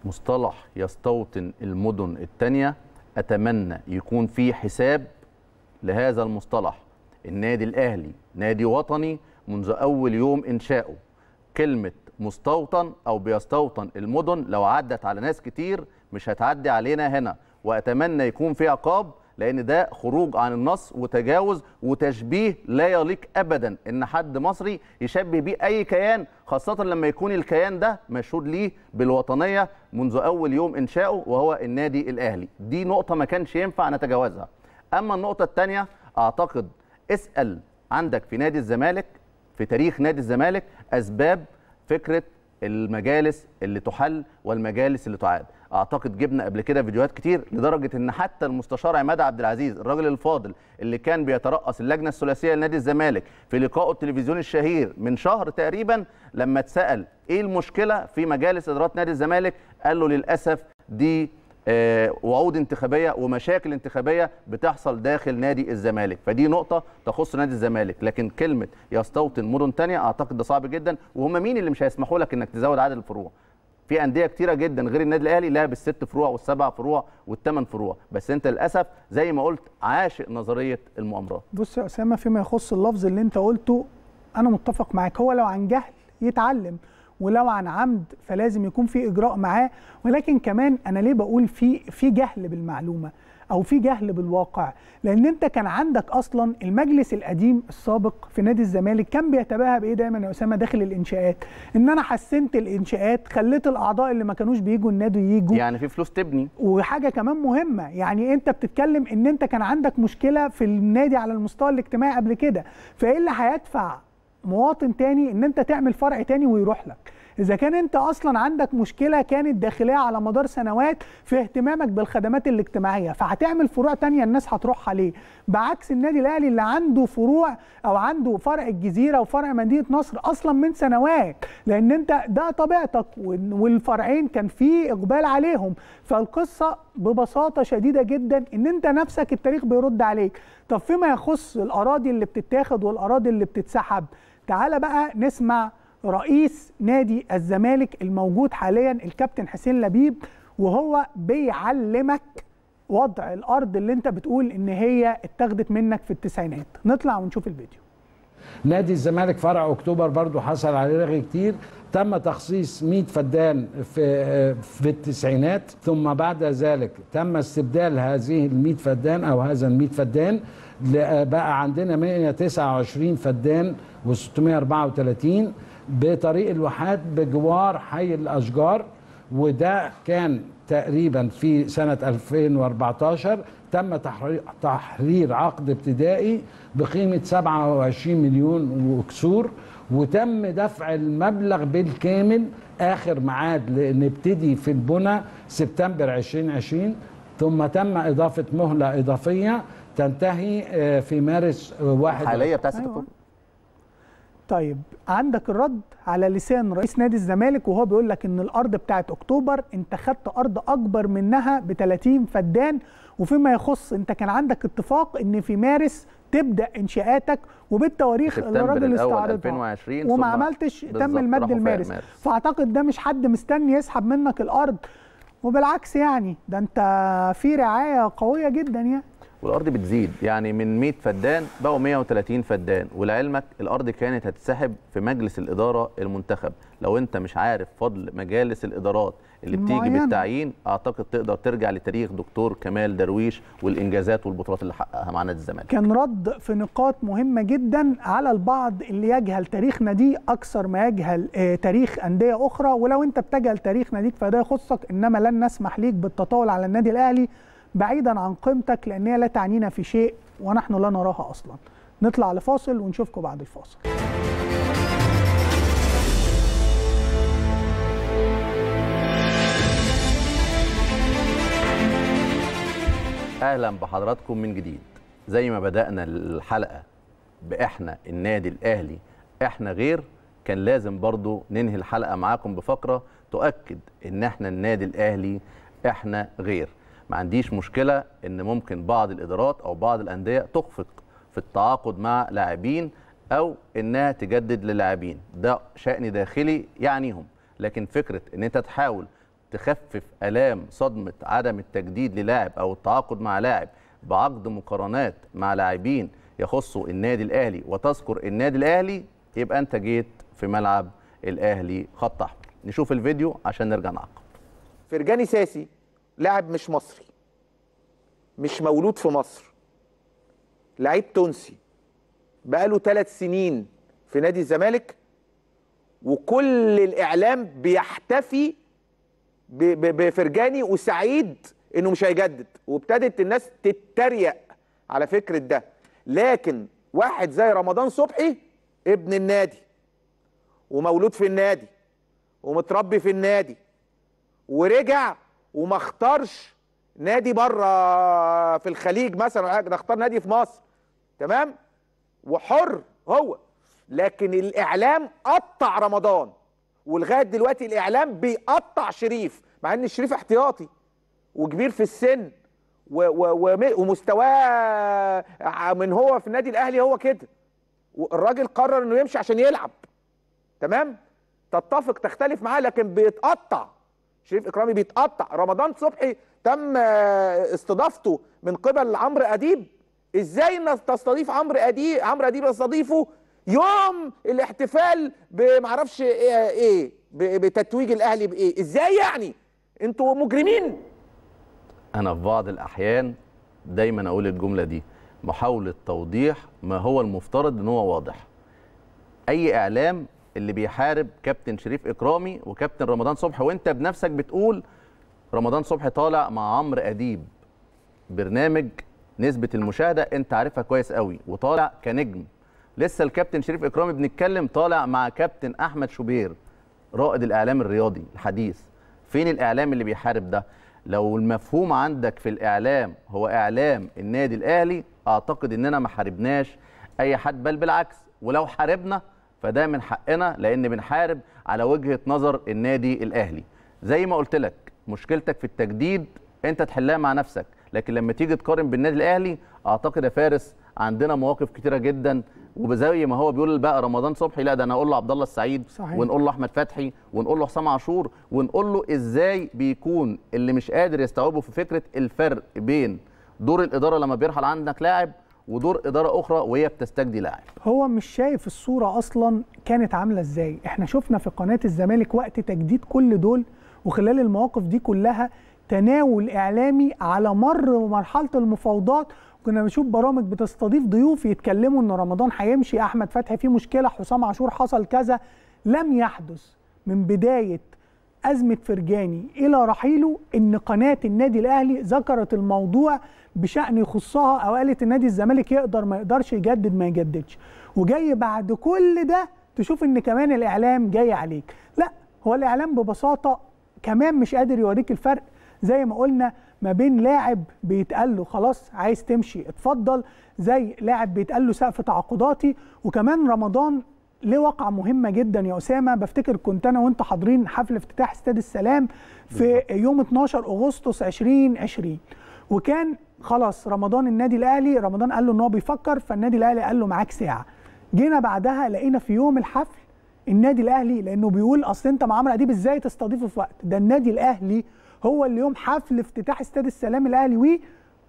S1: مصطلح يستوطن المدن التانية اتمنى يكون في حساب لهذا المصطلح النادي الاهلي نادي وطني منذ اول يوم انشائه كلمه مستوطن او بيستوطن المدن لو عدت على ناس كتير مش هتعدي علينا هنا واتمنى يكون في عقاب لان ده خروج عن النص وتجاوز وتشبيه لا يليق ابدا ان حد مصري يشبه بيه اي كيان خاصه لما يكون الكيان ده مشهود ليه بالوطنيه منذ اول يوم انشائه وهو النادي الاهلي دي نقطه ما كانش ينفع نتجاوزها اما النقطه الثانيه اعتقد اسال عندك في نادي الزمالك في تاريخ نادي الزمالك اسباب فكره المجالس اللي تحل والمجالس اللي تعاد اعتقد جبنا قبل كده فيديوهات كتير لدرجه ان حتى المستشار عماد عبد العزيز الراجل الفاضل اللي كان بيترأس اللجنه الثلاثيه لنادي الزمالك في لقائه التلفزيوني الشهير من شهر تقريبا لما اتسال ايه المشكله في مجالس ادارات نادي الزمالك قال له للاسف دي آه، وعود انتخابيه ومشاكل انتخابيه بتحصل داخل نادي الزمالك فدي نقطه تخص نادي الزمالك لكن كلمه يستوطن مدن تانية اعتقد ده صعب جدا وهم مين اللي مش هيسمحوا لك انك تزود عدد الفروع في انديه كتيره جدا غير النادي الاهلي لها بالست فروع والسبع فروع والثمان فروع بس انت للاسف زي ما قلت عاشق نظريه المؤامرات
S2: بص يا اسامه فيما يخص اللفظ اللي انت قلته انا متفق معاك هو لو عن جهل يتعلم ولو عن عمد فلازم يكون في اجراء معاه ولكن كمان انا ليه بقول في في جهل بالمعلومه او في جهل بالواقع لان انت كان عندك اصلا المجلس القديم السابق في نادي الزمالك كان بيتباهى بايه دايما يا اسامه داخل الانشاءات ان انا حسنت الانشاءات خليت الاعضاء اللي ما كانوش بيجوا النادي يجوا
S1: يعني في فلوس تبني
S2: وحاجه كمان مهمه يعني انت بتتكلم ان انت كان عندك مشكله في النادي على المستوى الاجتماعي قبل كده فايه اللي هيدفع مواطن تاني ان انت تعمل فرع تاني ويروح لك اذا كان انت اصلا عندك مشكله كانت داخليه على مدار سنوات في اهتمامك بالخدمات الاجتماعيه فهتعمل فروع تانية الناس هتروح عليه بعكس النادي الاهلي اللي عنده فروع او عنده فرع الجزيره وفرع مدينه نصر اصلا من سنوات لان انت ده طبيعتك والفرعين كان في اقبال عليهم فالقصه ببساطه شديده جدا ان انت نفسك التاريخ بيرد عليك طب فيما يخص الاراضي اللي بتتاخد والاراضي اللي بتتسحب تعالى بقى نسمع رئيس نادي الزمالك الموجود حاليا الكابتن حسين لبيب وهو بيعلمك وضع الارض اللي انت بتقول ان هي اتاخدت منك في التسعينات نطلع ونشوف الفيديو
S5: نادي الزمالك فرع اكتوبر برضو حصل عليه رغي كتير تم تخصيص 100 فدان في في التسعينات ثم بعد ذلك تم استبدال هذه ال 100 فدان او هذا ال 100 فدان بقى عندنا 129 فدان و634 بطريق الواحات بجوار حي الاشجار وده كان تقريبا في سنه 2014 تم تحرير, تحرير عقد ابتدائي بقيمه 27 مليون وكسور وتم دفع المبلغ بالكامل اخر ميعاد نبتدي في البنى سبتمبر 2020 ثم تم اضافه مهله اضافيه تنتهي في مارس 1
S1: حاليا بتاع 6 اكتوبر
S2: طيب عندك الرد على لسان رئيس نادي الزمالك وهو بيقول لك ان الارض بتاعت اكتوبر انت خدت ارض اكبر منها ب 30 فدان وفيما يخص انت كان عندك اتفاق ان في مارس تبدا انشاءاتك وبالتواريخ اللي الراجل استعرضها وما عملتش تم المد المارس فاعتقد ده مش حد مستني يسحب منك الارض وبالعكس يعني ده انت في رعايه قويه جدا يعني
S1: والارض بتزيد يعني من 100 فدان بقوا 130 فدان ولعلمك الارض كانت هتتسحب في مجلس الاداره المنتخب لو انت مش عارف فضل مجالس الادارات اللي بتيجي
S2: معينة.
S1: بالتعيين اعتقد تقدر ترجع لتاريخ دكتور كمال درويش والانجازات والبطولات اللي حققها مع نادي الزمالك
S2: كان رد في نقاط مهمه جدا على البعض اللي يجهل تاريخ ناديه اكثر ما يجهل آه تاريخ انديه اخرى ولو انت بتجهل تاريخ ناديك فده يخصك انما لن نسمح ليك بالتطاول على النادي الاهلي بعيدا عن قيمتك لان هي لا تعنينا في شيء ونحن لا نراها اصلا نطلع لفاصل ونشوفكم بعد الفاصل
S1: اهلا بحضراتكم من جديد زي ما بدانا الحلقه باحنا النادي الاهلي احنا غير كان لازم برضو ننهي الحلقه معاكم بفقره تؤكد ان احنا النادي الاهلي احنا غير ما عنديش مشكله ان ممكن بعض الادارات او بعض الانديه تخفق في التعاقد مع لاعبين او انها تجدد للاعبين ده شان داخلي يعنيهم لكن فكره ان انت تحاول تخفف الام صدمه عدم التجديد للاعب او التعاقد مع لاعب بعقد مقارنات مع لاعبين يخصوا النادي الاهلي وتذكر النادي الاهلي يبقى انت جيت في ملعب الاهلي خط احمر نشوف الفيديو عشان نرجع نعقب
S8: فرجاني ساسي لاعب مش مصري مش مولود في مصر لعيب تونسي بقاله ثلاث سنين في نادي الزمالك وكل الاعلام بيحتفي ب- ب- بفرجاني وسعيد انه مش هيجدد وابتدت الناس تتريق على فكره ده لكن واحد زي رمضان صبحي ابن النادي ومولود في النادي ومتربي في النادي ورجع وما اختارش نادي بره في الخليج مثلا ولا حاجة، ده اختار نادي في مصر تمام وحر هو لكن الاعلام قطع رمضان ولغايه دلوقتي الاعلام بيقطع شريف مع ان شريف احتياطي وكبير في السن و و وم- ومستواه ع- من هو في النادي الاهلي هو كده والراجل قرر انه يمشي عشان يلعب تمام تتفق تختلف معاه لكن بيتقطع شريف اكرامي بيتقطع رمضان صبحي تم آه، استضافته من قبل عمرو اديب ازاي الناس تستضيف عمرو اديب عمرو اديب يستضيفه يوم الاحتفال بمعرفش ايه, إيه ب- بتتويج الاهلي بايه ازاي يعني انتوا مجرمين
S1: انا في بعض الاحيان دايما اقول الجمله دي محاوله توضيح ما هو المفترض ان هو واضح اي اعلام اللي بيحارب كابتن شريف اكرامي وكابتن رمضان صبحي وانت بنفسك بتقول رمضان صبحي طالع مع عمرو اديب برنامج نسبه المشاهده انت عارفها كويس قوي وطالع كنجم لسه الكابتن شريف اكرامي بنتكلم طالع مع كابتن احمد شوبير رائد الاعلام الرياضي الحديث فين الاعلام اللي بيحارب ده لو المفهوم عندك في الاعلام هو اعلام النادي الاهلي اعتقد اننا ما حاربناش اي حد بل بالعكس ولو حاربنا فده من حقنا لان بنحارب على وجهه نظر النادي الاهلي زي ما قلت لك مشكلتك في التجديد انت تحلها مع نفسك لكن لما تيجي تقارن بالنادي الاهلي اعتقد يا فارس عندنا مواقف كتيره جدا وزي ما هو بيقول بقى رمضان صبحي لا ده انا اقول له عبد الله السعيد
S2: صحيح.
S1: ونقول له احمد فتحي ونقول له حسام عاشور ونقول له ازاي بيكون اللي مش قادر يستوعبه في فكره الفرق بين دور الاداره لما بيرحل عندك لاعب ودور اداره اخرى وهي بتستجدي لاعب
S2: هو مش شايف الصورة أصلا كانت عاملة إزاي إحنا شفنا في قناة الزمالك وقت تجديد كل دول وخلال المواقف دي كلها تناول إعلامي على مر مرحلة المفاوضات كنا بنشوف برامج بتستضيف ضيوف يتكلموا إن رمضان هيمشي أحمد فتحي فيه مشكلة حسام عاشور حصل كذا لم يحدث من بداية أزمة فرجاني إلى رحيله إن قناة النادي الأهلي ذكرت الموضوع بشأن يخصها أو قالت النادي الزمالك يقدر ما يقدرش يجدد ما يجددش وجاي بعد كل ده تشوف إن كمان الإعلام جاي عليك لا هو الإعلام ببساطة كمان مش قادر يوريك الفرق زي ما قلنا ما بين لاعب بيتقال له خلاص عايز تمشي اتفضل زي لاعب بيتقال له سقف تعاقداتي وكمان رمضان ليه وقعة مهمة جدا يا أسامة بفتكر كنت أنا وأنت حاضرين حفل افتتاح استاد السلام في يوم 12 أغسطس 2020 وكان خلاص رمضان النادي الأهلي رمضان قال له إن هو بيفكر فالنادي الأهلي قال له معاك ساعة جينا بعدها لقينا في يوم الحفل النادي الأهلي لأنه بيقول أصل أنت مع عمرو أديب إزاي تستضيفه في وقت ده النادي الأهلي هو اللي يوم حفل افتتاح استاد السلام الأهلي وي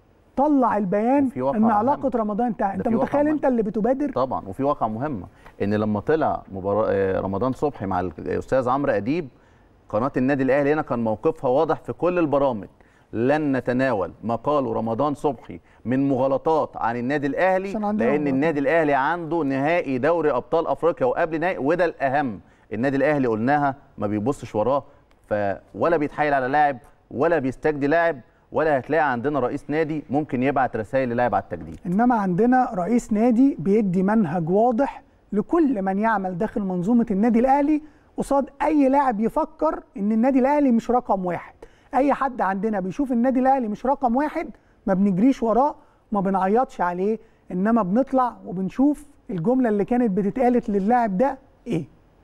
S2: طلع البيان
S1: واقعة
S2: ان
S1: أهم.
S2: علاقه رمضان انتهت
S1: ده
S2: انت
S1: في واقعة
S2: متخيل انت اللي بتبادر
S1: طبعا وفي واقعه مهمه ان لما طلع مباراة آه، رمضان صبحي مع الاستاذ عمرو اديب قناه النادي الاهلي هنا كان موقفها واضح في كل البرامج لن نتناول ما قاله رمضان صبحي من مغالطات عن النادي الاهلي
S2: عشان عندنا
S1: لان
S2: مغالطات.
S1: النادي الاهلي عنده نهائي دوري ابطال افريقيا وقبل نهائي وده الاهم النادي الاهلي قلناها ما بيبصش وراه ف ولا بيتحايل على لاعب ولا بيستجدي لاعب ولا هتلاقي عندنا رئيس نادي ممكن يبعت رسائل للاعب على التجديد
S2: انما عندنا رئيس نادي بيدي منهج واضح لكل من يعمل داخل منظومه النادي الاهلي قصاد اي لاعب يفكر ان النادي الاهلي مش رقم واحد اي حد عندنا بيشوف النادي الاهلي مش رقم واحد ما بنجريش وراه ما بنعيطش عليه انما بنطلع وبنشوف الجمله اللي كانت بتتقالت للاعب ده ايه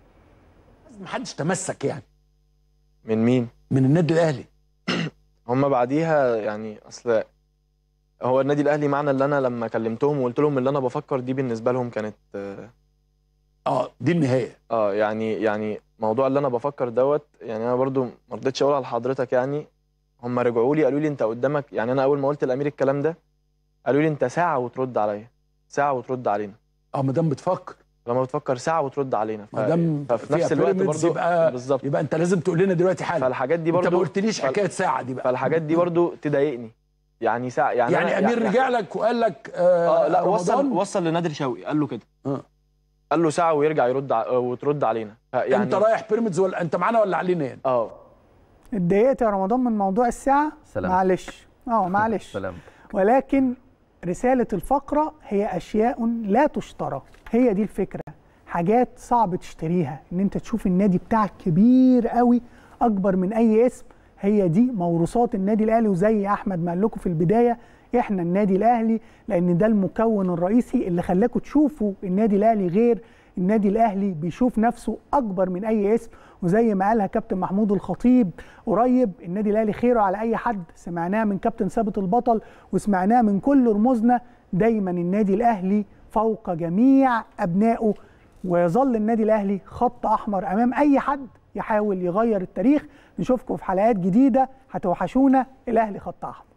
S9: محدش تمسك يعني
S23: من مين؟
S9: من النادي الاهلي
S23: هم بعديها يعني اصل هو النادي الاهلي معنى اللي انا لما كلمتهم وقلت لهم اللي انا بفكر دي بالنسبه لهم كانت آه،
S9: اه دي النهايه
S23: اه يعني يعني موضوع اللي انا بفكر دوت يعني انا برضو ما رضيتش اقولها لحضرتك يعني هم رجعوا لي قالوا لي انت قدامك يعني انا اول ما قلت الامير الكلام ده قالوا لي انت ساعه وترد عليا ساعه وترد علينا
S9: اه ما دام بتفكر
S23: لما بتفكر ساعه وترد علينا ف...
S9: ما دام
S23: ففي
S9: فيها
S23: نفس الوقت
S9: pyramids
S23: برضو
S9: يبقى
S23: بالظبط
S9: يبقى انت لازم تقول لنا دلوقتي حاجه
S23: فالحاجات دي برضو
S9: انت ما قلتليش
S23: فال-
S9: حكايه ساعه دي بقى
S23: فالحاجات دي برضو تضايقني يعني ساعه يعني
S9: يعني,
S23: أنا
S9: امير رجع لك وقال لك
S23: اه
S9: آه
S23: لا
S9: رمضان
S23: وصل وصل لنادر شوقي قال له كده
S9: اه
S23: قال له ساعه ويرجع يرد ع... وترد علينا يعني
S9: انت رايح بيراميدز ولا انت معانا ولا علينا يعني
S23: اه
S2: اتضايقت يا رمضان من موضوع الساعه
S1: سلام.
S2: معلش اه معلش
S1: سلام
S2: ولكن رساله الفقره هي اشياء لا تشترى هي دي الفكره حاجات صعب تشتريها ان انت تشوف النادي بتاعك كبير قوي اكبر من اي اسم هي دي موروثات النادي الاهلي وزي احمد ما قال لكم في البدايه احنا النادي الاهلي لان ده المكون الرئيسي اللي خلاكم تشوفوا النادي الاهلي غير النادي الاهلي بيشوف نفسه اكبر من اي اسم وزي ما قالها كابتن محمود الخطيب قريب النادي الاهلي خيره على اي حد سمعناها من كابتن ثابت البطل وسمعناها من كل رموزنا دايما النادي الاهلي فوق جميع ابنائه ويظل النادي الاهلي خط احمر امام اي حد يحاول يغير التاريخ نشوفكم في حلقات جديده هتوحشونا الاهلي خط احمر